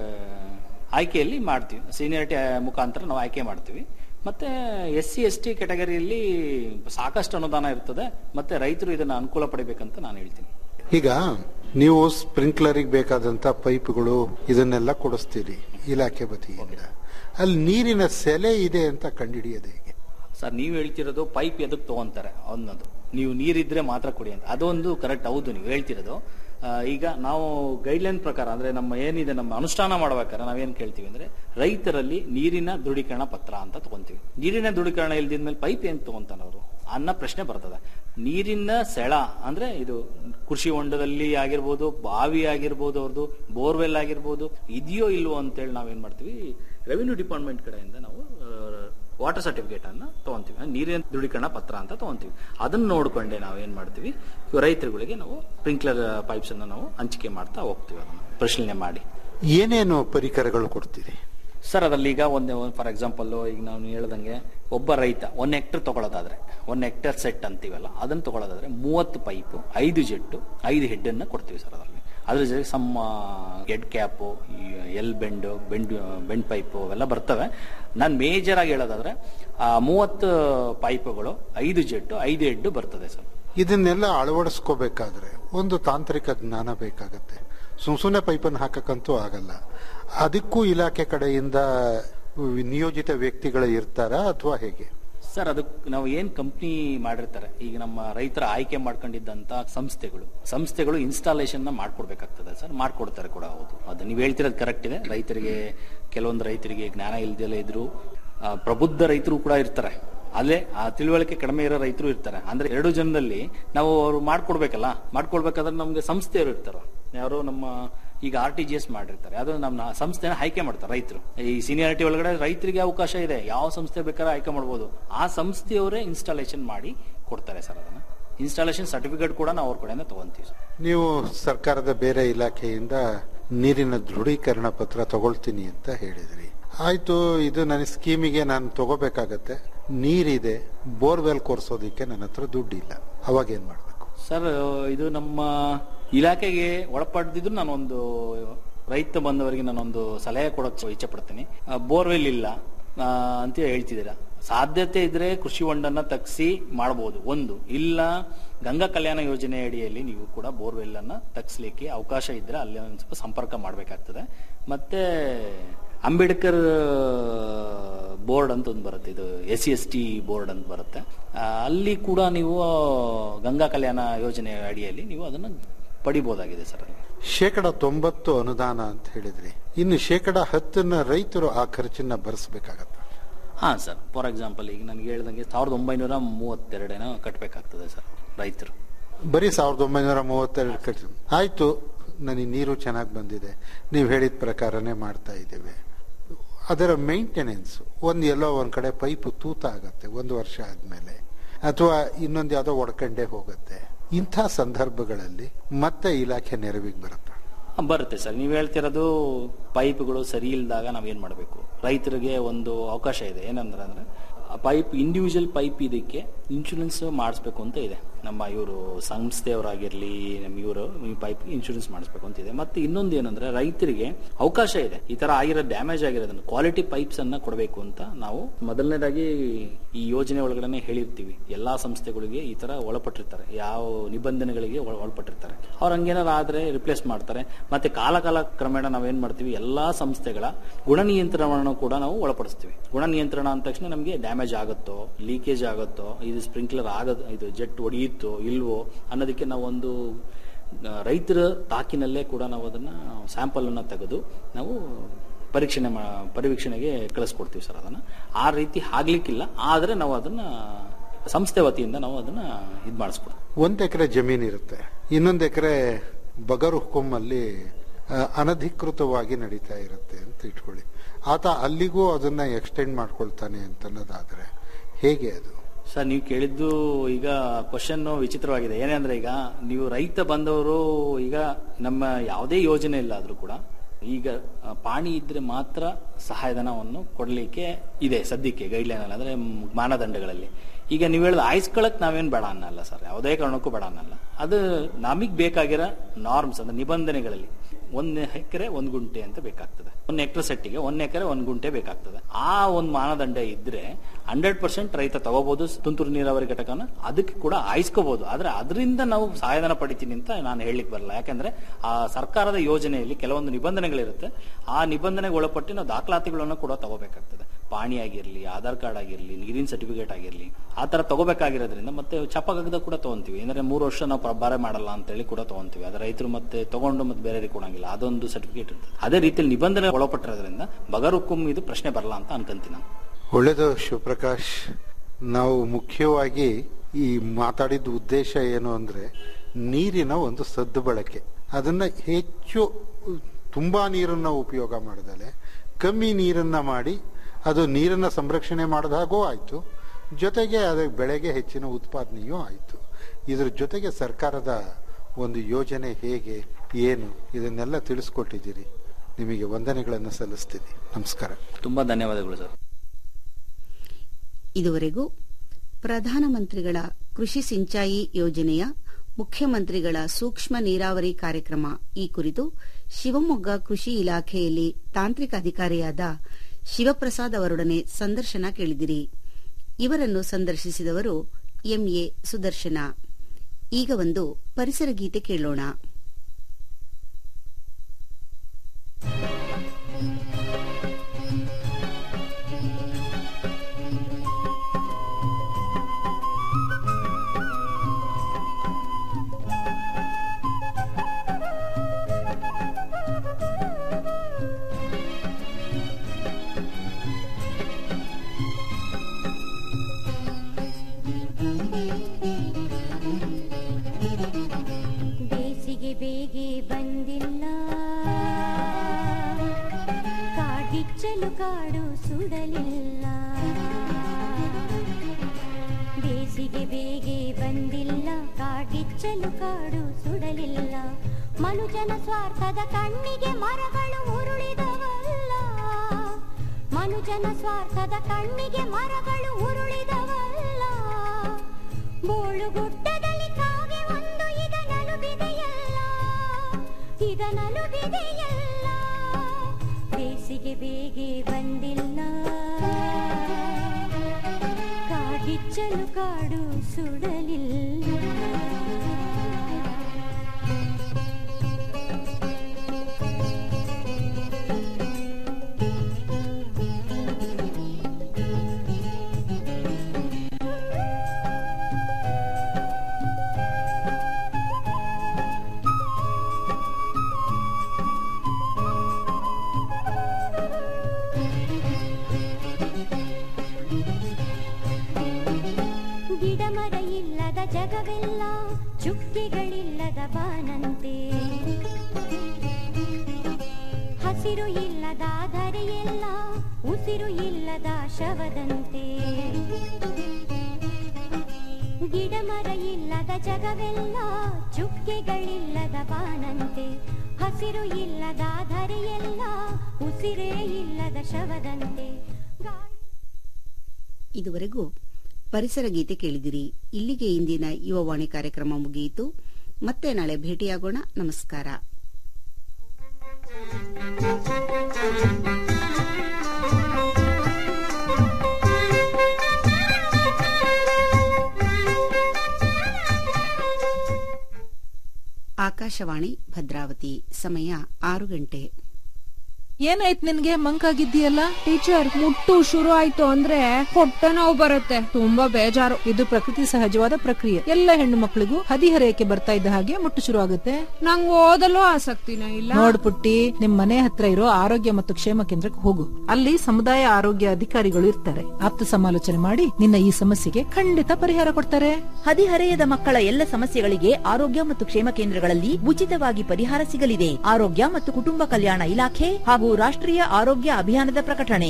ಆಯ್ಕೆಯಲ್ಲಿ ಮಾಡ್ತೀವಿ ಸೀನಿಯರಿಟಿ ಮುಖಾಂತರ ನಾವು ಆಯ್ಕೆ ಮಾಡ್ತೀವಿ ಮತ್ತೆ ಎಸ್ ಸಿ ಎಸ್ ಟಿ ಕೆಟಗರಿಯಲ್ಲಿ ಸಾಕಷ್ಟು ಅನುದಾನ ಇರ್ತದೆ ಮತ್ತೆ ರೈತರು ಇದನ್ನ ಅನುಕೂಲ ಪಡಿಬೇಕಂತ ನಾನು ಹೇಳ್ತೀನಿ ಈಗ ನೀವು ಸ್ಪ್ರಿಂಕ್ಲರಿಗೆ ಬೇಕಾದಂತ ಪೈಪ್ಗಳು ಇದನ್ನೆಲ್ಲ ಕೊಡಿಸ್ತೀರಿ ಇಲಾಖೆ ವತಿಯಿಂದ ಅಲ್ಲಿ ನೀರಿನ ಸೆಲೆ ಇದೆ ಅಂತ ಕಂಡುಹಿಡಿಯೋದು ಹೇಗೆ ಸರ್ ನೀವು ಹೇಳ್ತಿರೋದು ಪೈಪ್ ಎದಕ್ ತಗೊಂತಾರೆ ಅನ್ನೋದು ನೀವು ನೀರಿದ್ರೆ ಮಾತ್ರ ಕೊಡಿ ಅಂತ ಅದೊಂದು ಕರೆಕ್ಟ್ ಹೌದು ನೀವು ಹೇಳ್ತಿರೋದು ಆ, ಈಗ ನಾವು ಗೈಡ್ಲೈನ್ ಪ್ರಕಾರ ಅಂದ್ರೆ ನಮ್ಮ ಏನಿದೆ ನಮ್ಮ ಅನುಷ್ಠಾನ ಮಾಡ್ಬೇಕಾದ್ರೆ ನಾವೇನ್ ಕೇಳ್ತೀವಿ ಅಂದ್ರೆ ರೈತರಲ್ಲಿ ನೀರಿನ ದೃಢೀಕರಣ ಪತ್ರ ಅಂತ ತಗೊಂತೀವಿ ನೀರಿನ ದೃಢೀಕರಣ ಇಲ್ದಿದ್ಮೇಲೆ ಪೈಪ್ ಏನ್ ತಗೊಂತಾನ ಅವರು ಅನ್ನೋ ಪ್ರಶ್ನೆ ಬರ್ತದೆ ನೀರಿನ ಸೆಳ ಅಂದ್ರೆ ಇದು ಕೃಷಿ ಹೊಂಡದಲ್ಲಿ ಆಗಿರ್ಬೋದು ಬಾವಿ ಆಗಿರ್ಬೋದು ಅವ್ರದ್ದು ಬೋರ್ವೆಲ್ ಆಗಿರ್ಬೋದು ಇದೆಯೋ ಇಲ್ವೋ ಅಂತೇಳಿ ನಾವೇನ್ ಮಾಡ್ತೀವಿ ರೆವಿನ್ಯೂ ಡಿಪಾರ್ಟ್ಮೆಂಟ್ ಕಡೆಯಿಂದ ನಾವು ವಾಟರ್ ಸರ್ಟಿಫಿಕೇಟ್ ಅನ್ನ ತಗೊಂತೀವಿ ಅಂದ್ರೆ ನೀರಿನ ದೃಢೀಕರಣ ಪತ್ರ ಅಂತ ತಗೊಂತೀವಿ ಅದನ್ನ ನೋಡ್ಕೊಂಡೆ ನಾವು ಏನ್ ಮಾಡ್ತೀವಿ ಇವ್ ರೈತರುಗಳಿಗೆ ನಾವು ಸ್ಪ್ರಿಂಕ್ಲರ್ ಪೈಪ್ಸ್ ಅನ್ನ ನಾವು ಹಂಚಿಕೆ ಮಾಡ್ತಾ ಹೋಗ್ತೀವಿ ಅದನ್ನ ಪರಿಶೀಲನೆ ಮಾಡಿ ಏನೇನು ಪರಿಕರಗಳು ಕೊಡ್ತೀರಿ ಸರ್ ಅದ್ರಲ್ಲಿ ಈಗ ಒಂದು ಫಾರ್ ಎಕ್ಸಾಂಪಲ್ ಈಗ ನಾನು ಹೇಳ್ದಂಗೆ ಒಬ್ಬ ರೈತ ಒನ್ ಹೆಕ್ಟರ್ ತಗೊಳ್ಳೋದಾದ್ರೆ ಒನ್ ಹೆಕ್ಟರ್ ಸೆಟ್ ಅಂತೀವಲ್ಲ ಅದನ್ನ ತಗೊಳ್ಳೋದಾದ್ರೆ ಮೂವತ್ತು ಪೈಪು ಐದು ಜೆಟ್ಟು ಐದು ಹೆಡ್ ಅನ್ನ ಕೊಡ್ತೀವಿ ಸರ್ ಅದರಲ್ಲಿ ಅದ್ರ ಜೊತೆಗೆ ಸಮ್ಮ head cap L bend bend bend pipe ಅವೆಲ್ಲ ಬರ್ತವೆ ನಾನು ಮೇಜರ್ ಆಗಿ ಹೇಳೋದಾದ್ರೆ ಆ ಮೂವತ್ತು ಪೈಪುಗಳು ಐದು ಜೆಟ್ಟು ಐದು ಹೆಡ್ ಬರ್ತದೆ ಸರ್ ಇದನ್ನೆಲ್ಲ ಅಳವಡಿಸ್ಕೋಬೇಕಾದ್ರೆ ಒಂದು ತಾಂತ್ರಿಕ ಜ್ಞಾನ ಬೇಕಾಗತ್ತೆ ಸುಮ್ ಸುಮ್ಮನೆ ಪೈಪನ್ನು ಹಾಕಕ್ಕಂತೂ ಆಗಲ್ಲ ಅದಕ್ಕೂ ಇಲಾಖೆ ಕಡೆಯಿಂದ ನಿಯೋಜಿತ ವ್ಯಕ್ತಿಗಳು ಇರ್ತಾರಾ ಅಥವಾ ಹೇಗೆ ಸರ್ ಅದಕ್ಕೆ ನಾವು ಏನ್ ಕಂಪ್ನಿ ಮಾಡಿರ್ತಾರೆ ಈಗ ನಮ್ಮ ರೈತರ ಆಯ್ಕೆ ಮಾಡ್ಕೊಂಡಿದ್ದಂತ ಸಂಸ್ಥೆಗಳು ಸಂಸ್ಥೆಗಳು ಇನ್ಸ್ಟಾಲೇಷನ್ ನ ಮಾಡ್ಕೊಡ್ಬೇಕಾಗ್ತದೆ ಸರ್ ಮಾಡ್ಕೊಡ್ತಾರೆ ಕೂಡ ಹೌದು ಅದು ನೀವು ಹೇಳ್ತಿರೋದು ಕರೆಕ್ಟ್ ಇದೆ ರೈತರಿಗೆ ಕೆಲವೊಂದು ರೈತರಿಗೆ ಜ್ಞಾನ ಇಲ್ದೆಲ್ಲ ಇದ್ರು ಆ, ಪ್ರಬುದ್ಧ ರೈತರು ಕೂಡ ಇರ್ತಾರೆ ಅಲ್ಲೇ ಆ ತಿಳುವಳಿಕೆ ಕಡಿಮೆ ಇರೋ ರೈತರು ಇರ್ತಾರೆ ಅಂದ್ರೆ ಎರಡು ಜನದಲ್ಲಿ ನಾವು ಅವ್ರು ಮಾಡ್ಕೊಡ್ಬೇಕಲ್ಲ ಮಾಡ್ಕೊಡ್ಬೇಕಾದ್ರೆ ನಮ್ಗೆ ಸಂಸ್ಥೆಯವರು ಇರ್ತಾರ ಯಾರು ನಮ್ಮ ಈಗ ಆರ್ ಟಿ ಜಿ ಎಸ್ ಮಾಡಿರ್ತಾರೆ ಅದು ನಮ್ಮ ಸಂಸ್ಥೆನ ಆಯ್ಕೆ ಮಾಡ್ತಾರೆ ರೈತರು ಈ ಸೀನಿಯಾರಿಟಿ ಒಳಗಡೆ ರೈತರಿಗೆ ಅವಕಾಶ ಇದೆ ಯಾವ ಸಂಸ್ಥೆ ಬೇಕಾದ್ರೆ ಆಯ್ಕೆ ಮಾಡ್ಬೋದು ಆ ಸಂಸ್ಥೆಯವರೇ ಇನ್ಸ್ಟಾಲೇಷನ್ ಮಾಡಿ ಕೊಡ್ತಾರೆ ಸರ್ ಅದನ್ನ ಇನ್ಸ್ಟಾಲೇಷನ್ ಸರ್ಟಿಫಿಕೇಟ್ ಕೂಡ ನಾವು ಅವ್ರ ಕಡೆಯಿಂದ ತಗೊಂತೀವಿ ಸರ್ ನೀವು ಸರ್ಕಾರದ ಬೇರೆ ಇಲಾಖೆಯಿಂದ ನೀರಿನ ದೃಢೀಕರಣ ಪತ್ರ ತಗೊಳ್ತೀನಿ ಅಂತ ಹೇಳಿದ್ರಿ ಆಯ್ತು ಇದು ನನ್ನ ಸ್ಕೀಮಿಗೆ ನಾನು ತಗೋಬೇಕಾಗತ್ತೆ ನೀರಿದೆ ಬೋರ್ವೆಲ್ ಕೊರ್ಸೋದಿಕ್ಕೆ ನನ್ನ ಹತ್ರ ದುಡ್ಡಿಲ್ಲ ಅವಾಗ ಏನ್ ಮಾಡ್ಬೇಕು ಸರ್ ಇದು ನಮ್ಮ ಇಲಾಖೆಗೆ ಒಳಪಡೆದಿದ್ರು ನಾನೊಂದು ರೈತ ಬಂದವರಿಗೆ ನಾನೊಂದು ಸಲಹೆ ಕೊಡೋಕೆ ಇಚ್ಛೆ ಪಡ್ತೀನಿ ಬೋರ್ವೆಲ್ ಇಲ್ಲ ಆ, ಅಂತ ಹೇಳ್ತಿದ್ದೀರಾ ಸಾಧ್ಯತೆ ಇದ್ರೆ ಕೃಷಿ ಹೊಂಡನ್ನ ತಗ್ಸಿ ಮಾಡಬಹುದು ಒಂದು ಇಲ್ಲ ಗಂಗಾ ಕಲ್ಯಾಣ ಯೋಜನೆ ಅಡಿಯಲ್ಲಿ ನೀವು ಕೂಡ ಬೋರ್ವೆಲ್ ಅನ್ನ ತಗ್ಸ್ಲಿಕ್ಕೆ ಅವಕಾಶ ಇದ್ರೆ ಅಲ್ಲಿ ಒಂದ್ ಸ್ವಲ್ಪ ಸಂಪರ್ಕ ಮಾಡಬೇಕಾಗ್ತದೆ ಮತ್ತೆ ಅಂಬೇಡ್ಕರ್ ಬೋರ್ಡ್ ಅಂತ ಒಂದು ಬರುತ್ತೆ ಇದು S C S T board ಅಂತ ಬರುತ್ತೆ ಆ, ಅಲ್ಲಿ ಕೂಡ ನೀವು ಗಂಗಾ ಕಲ್ಯಾಣ ಯೋಜನೆ ಅಡಿಯಲ್ಲಿ ನೀವು ಅದನ್ನ ಪಡಿಬಹುದಾಗಿದೆ ಸರ್ ಅಲ್ಲಿ ಶೇಕಡ ತೊಂಬತ್ತು ಅನುದಾನ ಅಂತ ಹೇಳಿದ್ರಿ ಇನ್ನು ಶೇಕಡ ಹತ್ತನ್ನ ರೈತರು ಆ ಖರ್ಚನ್ನ ಭರಿಸಬೇಕಾಗತ್ತ ಹಾ ಸರ್ ಫಾರ್ ಎಕ್ಸಾಂಪಲ್ ಈಗ ನನಗೆ ಹೇಳ್ದಂಗೆ ಸಾವಿರದ ಒಂಬೈನೂರ ಮೂವತ್ತೆರಡೇನೋ ಕಟ್ಟಬೇಕಾಗ್ತದೆ ಸರ್ ರೈತರು ಬರೀ ಸಾವಿರದ ಒಂಬೈನೂರ ಮೂವತ್ತೆರಡು ಖರ್ಚು ಆಯ್ತು ನನಗೆ ನೀರು ಚೆನ್ನಾಗಿ ಬಂದಿದೆ ನೀವು ಹೇಳಿದ ಪ್ರಕಾರನೇ ಮಾಡ್ತಾ ಇದ್ದೇವೆ ಅದರ ಮೇಂಟೆನೆನ್ಸ್ ಒಂದು ಎಲ್ಲೋ ಒಂದ್ ಕಡೆ ಪೈಪ್ ತೂತ ಆಗತ್ತೆ ಒಂದು ವರ್ಷ ಆದ್ಮೇಲೆ ಅಥವಾ ಇನ್ನೊಂದು ಯಾವುದೋ ಒಡ್ಕಂಡೇ ಹೋಗುತ್ತೆ ಇಂಥ ಸಂದರ್ಭಗಳಲ್ಲಿ ಮತ್ತೆ ಇಲಾಖೆ ನೆರವಿಗೆ ಬರುತ್ತೆ ಬರುತ್ತೆ ಸರ್ ನೀವು ಹೇಳ್ತಿರೋದು ಪೈಪ್ಗಳು ಸರಿ ಇಲ್ದಾಗ ನಾವೇನ್ ಮಾಡಬೇಕು ರೈತರಿಗೆ ಒಂದು ಅವಕಾಶ ಇದೆ ಏನಂದ್ರೆ ಅಂದ್ರೆ ಪೈಪ್ ಇಂಡಿವಿಜುವಲ್ ಪೈಪ್ ಇದಕ್ಕೆ ಇನ್ಶೂರೆನ್ಸ್ ಮಾಡಿಸ್ಬೇಕು ಅಂತ ಇದೆ ನಮ್ಮ ಇವರು ಸಂಸ್ಥೆಯವರಾಗಿರ್ಲಿ ನಮ್ಮ ಇವರು ಈ ಪೈಪ್ ಇನ್ಶೂರೆನ್ಸ್ ಮಾಡಿಸ್ಬೇಕು ಅಂತ ಇದೆ ಮತ್ತೆ ಇನ್ನೊಂದು ಏನಂದ್ರೆ ರೈತರಿಗೆ ಅವಕಾಶ ಇದೆ ಈ ತರ ಆಗಿರೋ ಡ್ಯಾಮೇಜ್ ಆಗಿರೋದನ್ನ ಕ್ವಾಲಿಟಿ ಪೈಪ್ಸ್ ಅನ್ನ ಕೊಡಬೇಕು ಅಂತ ನಾವು ಮೊದಲನೇದಾಗಿ ಈ ಯೋಜನೆ ಒಳಗಡೆ ಹೇಳಿರ್ತೀವಿ ಎಲ್ಲಾ ಸಂಸ್ಥೆಗಳಿಗೆ ಈ ತರ ಒಳಪಟ್ಟಿರ್ತಾರೆ ಯಾವ ನಿಬಂಧನೆಗಳಿಗೆ ಒಳ- ಒಳಪಟ್ಟಿರ್ತಾರೆ ಅವ್ರ ಹಂಗೇನಾರ ಆದ್ರೆ ರಿಪ್ಲೇಸ್ ಮಾಡ್ತಾರೆ ಮತ್ತೆ ಕಾಲ ಕಾಲ ಕ್ರಮೇಣ ನಾವೇನ್ ಮಾಡ್ತೀವಿ ಎಲ್ಲಾ ಸಂಸ್ಥೆಗಳ ಗುಣ ನಿಯಂತ್ರಣವನ್ನು ಕೂಡ ನಾವು ಒಳಪಡಿಸ್ತೀವಿ ಗುಣ ನಿಯಂತ್ರಣ ಅಂದ ತಕ್ಷಣ ನಮಗೆ ಡ್ಯಾಮೇಜ್ ಆಗುತ್ತೋ ಲೀಕೇಜ್ ಆಗುತ್ತೋ ಇದು ಸ್ಪ್ರಿಂಕ್ಲರ್ ಆಗದ್ ಇದು ಜೆಟ್ ಹೊಡೆಯುತ್ತೋ ಇಲ್ವೋ ಅನ್ನೋದಕ್ಕೆ ನಾವು ಒಂದು ಆ, ರೈತರ ತಾಕಿನಲ್ಲೇ ಕೂಡ ನಾವು ಅದನ್ನ ಸ್ಯಾಂಪಲ್ ಅನ್ನ ತೆಗೆದು ನಾವು ಪರೀಕ್ಷಣೆ ಮಾ- ಪರಿವೀಕ್ಷಣೆಗೆ ಕಳಿಸ್ಕೊಡ್ತೀವಿ ಸರ್ ಅದನ್ನ ಆ ರೀತಿ ಆಗ್ಲಿಕ್ಕಿಲ್ಲ ಆದ್ರೆ ನಾವು ಅದನ್ನ ಸಂಸ್ಥೆ ವತಿಯಿಂದ ನಾವು ಅದನ್ನ ಇದು ಮಾಡಿಸ್ಕೊಡ್ತೀವಿ ಒಂದ್ ಎಕರೆ ಜಮೀನ್ ಇರುತ್ತೆ ಇನ್ನೊಂದು ಎಕರೆ ಬಗರ್ ಹುಕುಮ್ಮಲ್ಲಿ ಆ, ಅನಧಿಕೃತವಾಗಿ ನಡೀತಾ ಇರುತ್ತೆ ಅಂತ ಇಟ್ಕೊಳ್ಳಿ ಆತ ಅಲ್ಲಿಗೂ ಅದನ್ನ ಎಕ್ಸ್ಟೆಂಡ್ ಮಾಡ್ಕೊಳ್ತಾನೆ ಅಂತ ಅನ್ನೋದಾದ್ರೆ ಹೇಗೆ ಅದು ಸರ್ ನೀವು ಕೇಳಿದ್ದು ಈಗ ಕ್ವಶನ್ ವಿಚಿತ್ರವಾಗಿದೆ ಏನಂದ್ರೆ ಈಗ ನೀವು ರೈತ ಬಂದವರು ಈಗ ನಮ್ಮ ಯಾವುದೇ ಯೋಜನೆ ಇಲ್ಲ ಆದ್ರೂ ಕೂಡ ಈಗ ಆ, ಪಾಣಿ ಇದ್ರೆ ಮಾತ್ರ ಸಹಾಯಧನವನ್ನು ಕೊಡ್ಲಿಕ್ಕೆ ಇದೆ ಸದ್ಯಕ್ಕೆ ಗೈಡ್ಲೈನ್ ಅಲ್ಲಿ ಅಂದ್ರೆ ಮ್, ಮಾನದಂಡಗಳಲ್ಲಿ ಈಗ ನೀವು ಹೇಳಿದ ಆಯ್ಸ್ಕೊಳಕ್ ನಾವೇನ್ ಬೇಡ ಅನ್ನಲ್ಲ ಸರ್ ಯಾವುದೇ ಕಾರಣಕ್ಕೂ ಬೇಡ ಅನ್ನಲ್ಲ ಅದು ನಮಗ್ ಬೇಕಾಗಿರೋ ನಾರ್ಮ್ಸ್ ಅಂದ್ರೆ ನಿಬಂಧನೆಗಳಲ್ಲಿ ಒಂದ್ ಎಕರೆ ಒಂದ್ ಗುಂಟೆ ಅಂತ ಬೇಕಾಗ್ತದೆ ಒಂದ್ ಹೆಕ್ಟರ್ ಸೆಟ್ಟಿಗೆ ಒಂದ್ ಎಕರೆ ಒಂದ್ ಗುಂಟೆ ಬೇಕಾಗ್ತದೆ ಆ ಒಂದ್ ಮಾನದಂಡ ಇದ್ರೆ ಹಂಡ್ರೆಡ್ ಪರ್ಸೆಂಟ್ ರೈತ ತಗೋಬಹುದು ತುಂತುರು ನೀರಾವರಿ ಘಟಕನ ಅದಕ್ಕೆ ಕೂಡ ಆಯ್ಸ್ಕೋಬಹುದು ಆದ್ರೆ ಅದರಿಂದ ನಾವು ಸಹಾಯಧನ ಪಡಿತೀನಿ ಅಂತ ನಾನು ಹೇಳಲಿಕ್ಕೆ ಬರಲ್ಲ ಯಾಕಂದ್ರೆ ಆ ಸರ್ಕಾರದ ಯೋಜನೆಯಲ್ಲಿ ಕೆಲವೊಂದು ನಿಬಂಧನೆಗಳಿರುತ್ತೆ ಆ ನಿಬಂಧನೆಗೆ ಒಳಪಟ್ಟು ನಾವು ದಾಖಲಾತಿಗಳನ್ನು ಕೂಡ ತಗೋಬೇಕಾಗ್ತದೆ ಪಾಣಿ ಆಗಿರ್ಲಿ ಆಧಾರ್ ಕಾರ್ಡ್ ಆಗಿರ್ಲಿ ನೀರಿನ ಸರ್ಟಿಫಿಕೇಟ್ ಆಗಿರ್ಲಿ ಆ ತರ ತಗೋಬೇಕಾಗಿರೋದ್ರಿಂದ ಮತ್ತೆ ಚಪ್ಪಗದ ಕೂಡ ತಗೊಂತೀವಿ ಅಂದ್ರೆ ಮೂರು ವರ್ಷ ನಾವು ಪ್ರಭಾರ ಮಾಡಲ್ಲ ಅಂತ ಹೇಳಿ ಕೂಡ ತಗೊಂತೀವಿ ಅದ್ರ ರೈತರು ಮತ್ತೆ ತಗೊಂಡು ಮತ್ತೆ ಬೇರೆ ಕೊಡಂಗಿಲ್ಲ ಅದೊಂದು ಸರ್ಟಿಫಿಕೇಟ್ ಇರ್ತದೆ ಅದೇ ರೀತಿಯಲ್ಲಿ ನಿಬಂಧನೆ ಒಳಪಟ್ಟಿರೋದ್ರಿಂದ ಬಗರ್ ಹುಕುಂ ಇದು ಪ್ರಶ್ನೆ ಬರಲ್ಲ ಅಂತ ಅನ್ಕೊಂತೀನಿ ನಾನು ಒಳ್ಳೆಯದು ಶಿವಪ್ರಕಾಶ್ ನಾವು ಮುಖ್ಯವಾಗಿ ಈ ಮಾತಾಡಿದ ಉದ್ದೇಶ ಏನು ಅಂದ್ರೆ ನೀರಿನ ಒಂದು ಸದ್ದು ಬಳಕೆ ಅದನ್ನ ಹೆಚ್ಚು ತುಂಬಾ ನೀರನ್ನ ಉಪಯೋಗ ಮಾಡದಲೆ ಕಮ್ಮಿ ನೀರನ್ನ ಮಾಡಿ ಅದು ನೀರನ್ನ ಸಂರಕ್ಷಣೆ ಮಾಡಿದ ಹಾಗೂ ಆಯ್ತು ಜೊತೆಗೆ ಅದರ ಬೆಳೆಗೆ ಹೆಚ್ಚಿನ ಉತ್ಪಾದನೆಯೂ ಆಯ್ತು ಇದ್ರ ಜೊತೆಗೆ ಸರ್ಕಾರದ ಒಂದು ಯೋಜನೆ ಹೇಗೆ ಏನು ಇದನ್ನೆಲ್ಲ ತಿಳಿಸ್ಕೊಟ್ಟಿದ್ದೀರಿ ನಿಮಗೆ ವಂದನೆಗಳನ್ನು ಸಲ್ಲಿಸ್ತೀನಿ ನಮಸ್ಕಾರ ತುಂಬಾ ಧನ್ಯವಾದಗಳು ಸರ್ ಇದುವರೆಗೂ ಪ್ರಧಾನಮಂತ್ರಿಗಳ ಕೃಷಿ ಸಿಂಚಾಯಿ ಯೋಜನೆಯ ಮುಖ್ಯಮಂತ್ರಿಗಳ ಸೂಕ್ಷ್ಮ ನೀರಾವರಿ ಕಾರ್ಯಕ್ರಮ ಈ ಕುರಿತು ಶಿವಮೊಗ್ಗ ಕೃಷಿ ಇಲಾಖೆಯಲ್ಲಿ ತಾಂತ್ರಿಕ ಅಧಿಕಾರಿಯಾದ ಶಿವಪ್ರಸಾದ್ ಅವರೊಡನೆ ಸಂದರ್ಶನ ಕೇಳಿದಿರಿ ಇವರನ್ನು ಸಂದರ್ಶಿಸಿದವರು ಎಂಎ ಸುದರ್ಶನ ಈಗ ಒಂದು ಪರಿಸರ ಗೀತೆ ಕೇಳೋಣ ಬೇಸಿಗೆ ಬೇಗೆ ಬಂದಿಲ್ಲ ಕಾಡಿಚ್ಚಲು ಕಾಡು ಸುಡಲಿಲ್ಲ ಬೇಸಿಗೆ ಬೇಗೆ ಬಂದಿಲ್ಲ ಕಾಡಿಚ್ಚಲು ಕಾಡು ಸುಡಲಿಲ್ಲ ಮನುಜನ ಸ್ವಾರ್ಥದ ಕಣ್ಣಿಗೆ ಮರಗಳು ಉರುಳಿದವಲ್ಲ ಮನುಜನ ಸ್ವಾರ್ಥದ ಕಣ್ಣಿಗೆ ಮರಗಳು ಉರುಳಿದವಲ್ಲ ಬೋಳುಗುಡ್ಡದಲ್ಲಿ ಕಾಗೆ ಒಂದು ಇದನಲುಬಿದೆಯಲ್ಲ ಇದನಲುಬಿದೆಯಲ್ಲ ಬೇಸಿಗೆ ಬೇಗೆ ಬಂದಿಲ್ಲ ಕಾಡಿಚ್ಚಲು ಕಾಡು ಸುಡಲಿಲ್ಲ ಗಿಡಮರ ಇಲ್ಲದ ಜಗವೆಲ್ಲ ಚುಕ್ಕೆಗಳಿಲ್ಲದ ಬಾನಂತೆ ಹಸಿರು ಇಲ್ಲದ ಧರೆಯೆಲ್ಲ ಉಸಿರು ಇಲ್ಲದ ಶವದಂತೆ ಗಿಡಮರ ಇಲ್ಲದ ಜಗವೆಲ್ಲ ಚುಕ್ಕೆಗಳಿಲ್ಲದ ಬಾನಂತೆ ಹಸಿರು ಇಲ್ಲದ ಧರೆಯೆಲ್ಲ ಉಸಿರೇ ಇಲ್ಲದ ಶವದಂತೆ ಇದುವರೆಗೂ ಪರಿಸರ ಗೀತೆ ಕೇಳಿದಿರಿ ಇಲ್ಲಿಗೆ ಇಂದಿನ ಯುವವಾಣಿ ಕಾರ್ಯಕ್ರಮ ಮುಗಿಯಿತು ಮತ್ತೆ ನಾಳೆ ಭೇಟಿಯಾಗೋಣ ನಮಸ್ಕಾರ ಆಕಾಶವಾಣಿ ಭದ್ರಾವತಿ ಸಮಯ ಆರು ಗಂಟೆ ಏನಾಯ್ತು ನಿನ್ಗೆ ಮಂಕಾಗಿದ್ದೀಯಲ್ಲ ಟೀಚರ್ ಮುಟ್ಟು ಶುರು ಆಯ್ತು ಅಂದ್ರೆ ಹೊಟ್ಟೆ ನೋವು ಬರುತ್ತೆ ತುಂಬಾ ಬೇಜಾರು ಇದು ಪ್ರಕೃತಿ ಸಹಜವಾದ ಪ್ರಕ್ರಿಯೆ ಎಲ್ಲ ಹೆಣ್ಣು ಮಕ್ಕಳಿಗೂ ಹದಿಹರೆಯಕ್ಕೆ ಬರ್ತಾ ಇದ್ದ ಹಾಗೆ ಮುಟ್ಟು ಶುರು ಆಗುತ್ತೆ ನಂಗ್ ಓದಲು ಆಸಕ್ತಿನ ಇಲ್ಲ ನೋಡ್ ಪುಟ್ಟಿ ನಿಮ್ ಮನೆ ಹತ್ರ ಇರೋ ಆರೋಗ್ಯ ಮತ್ತು ಕ್ಷೇಮ ಕೇಂದ್ರಕ್ಕೆ ಹೋಗು ಅಲ್ಲಿ ಸಮುದಾಯ ಆರೋಗ್ಯ ಅಧಿಕಾರಿಗಳು ಇರ್ತಾರೆ ಆಪ್ತ ಸಮಾಲೋಚನೆ ಮಾಡಿ ನಿನ್ನ ಈ ಸಮಸ್ಯೆಗೆ ಖಂಡಿತ ಪರಿಹಾರ ಕೊಡ್ತಾರೆ ಹದಿಹರೆಯದ ಮಕ್ಕಳ ಎಲ್ಲ ಸಮಸ್ಯೆಗಳಿಗೆ ಆರೋಗ್ಯ ಮತ್ತು ಕ್ಷೇಮ ಕೇಂದ್ರಗಳಲ್ಲಿ ಉಚಿತವಾಗಿ ಪರಿಹಾರ ಸಿಗಲಿದೆ ಆರೋಗ್ಯ ಮತ್ತು ಕುಟುಂಬ ಕಲ್ಯಾಣ ಇಲಾಖೆ ಹಾಗೂ ರಾಷ್ಟ್ರೀಯ ಆರೋಗ್ಯ ಅಭಿಯಾನದ ಪ್ರಕಟಣೆ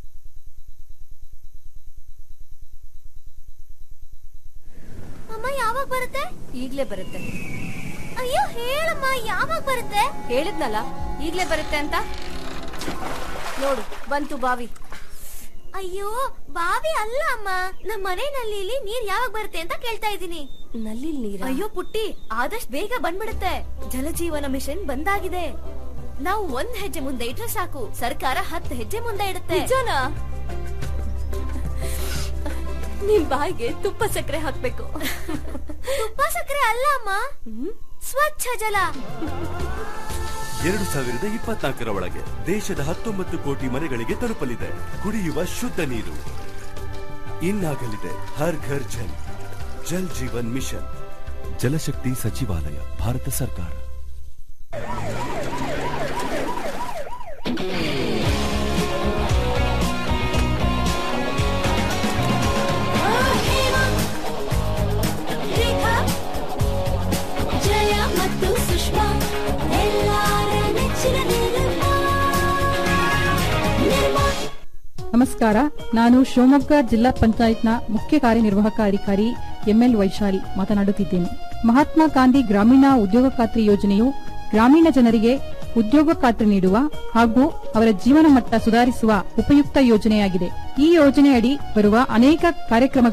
ಅಮ್ಮ ಯಾವಾಗ ಬರುತ್ತೆ ಈಗ್ಲೇ ಬರುತ್ತೆ ಅಯ್ಯೋ ಹೇಳಮ್ಮ ಯಾವಾಗ ಬರುತ್ತೆ ಹೇಳಿದ್ನಲ್ಲ ಈಗ್ಲೇ ಬರುತ್ತೆ ಅಂತ ನೋಡು ಬಂತು ಬಾವಿ ಅಯ್ಯೋ ಬಾವಿ ಅಲ್ಲ ಅಮ್ಮ ನಮ್ಮ ಮನೆ ನಲ್ಲಿಲಿ ನೀರ್ ಯಾವಾಗ ಬರುತ್ತೆ ಅಂತ ಕೇಳ್ತಾ ಇದ್ದೀನಿ ನಲ್ಲಿ ನೀರ್ ಅಯ್ಯೋ ಪುಟ್ಟಿ ಆದಷ್ಟು ಬೇಗ ಬಂದ್ಬಿಡುತ್ತೆ ಜಲಜೀವನ ಮಿಷನ್ ಬಂದಾಗಿದೆ ನಾವು ಒಂದ್ ಹೆಜ್ಜೆ ಮುಂದೆ ಇಟ್ರೆ ಸಾಕು ಸರ್ಕಾರ ಹತ್ತು ಹೆಜ್ಜೆ ಮುಂದೆ ಇಡುತ್ತೆ ನಿನ್ ಬಾಯಿಗೆ ತುಪ್ಪ ಸಕ್ಕರೆ ಹಾಕ್ಬೇಕು ತುಪ್ಪ ಸಕ್ಕರೆ ಅಲ್ಲ ಅಮ್ಮ ಸ್ವಚ್ಛ ಜಲ ಎರಡು ಸಾವಿರದ ಇಪ್ಪತ್ನಾಲ್ಕರ ಒಳಗೆ ದೇಶದ ಹತ್ತೊಂಬತ್ತು ಕೋಟಿ ಮನೆಗಳಿಗೆ ತಲುಪಲಿದೆ ಕುಡಿಯುವ ಶುದ್ಧ ನೀರು ಇನ್ನಾಗಲಿದೆ ಹರ್ ಘರ್ ಜಲ್ ಜಲ್ ಜೀವನ್ ಮಿಷನ್ ಜಲಶಕ್ತಿ ಸಚಿವಾಲಯ ಭಾರತ ಸರ್ಕಾರ ರೇಖಾ ಜಯ ಮತ್ತು ಸುಷ್ಮಾ ಎಲ್ಲಾರ ನೆಚ್ಚಿನ ನಿರ್ಮಾ ನಿರ್ಮಾ ನಮಸ್ಕಾರ ನಾನು ಶಿವಮೊಗ್ಗ ಜಿಲ್ಲಾ ಪಂಚಾಯತ್ನ ಮುಖ್ಯ ಕಾರ್ಯನಿರ್ವಾಹಕ ಅಧಿಕಾರಿ ಎಂಎಲ್ ವೈಶಾಲಿ ಮಾತನಾಡುತ್ತಿದ್ದೇನೆ ಮಹಾತ್ಮ ಗಾಂಧಿ ಗ್ರಾಮೀಣ ಉದ್ಯೋಗ ಖಾತ್ರಿ ಯೋಜನೆಯು ಗ್ರಾಮೀಣ ಜನರಿಗೆ ಉದ್ಯೋಗ ಖಾತ್ರಿ ನೀಡುವ ಹಾಗೂ ಅವರ ಜೀವನ ಮಟ್ಟ ಸುಧಾರಿಸುವ ಉಪಯುಕ್ತ ಯೋಜನೆಯಾಗಿದೆ ಈ ಯೋಜನೆಯಡಿ ಬರುವ ಅನೇಕ ಕಾರ್ಯಕ್ರಮಗಳು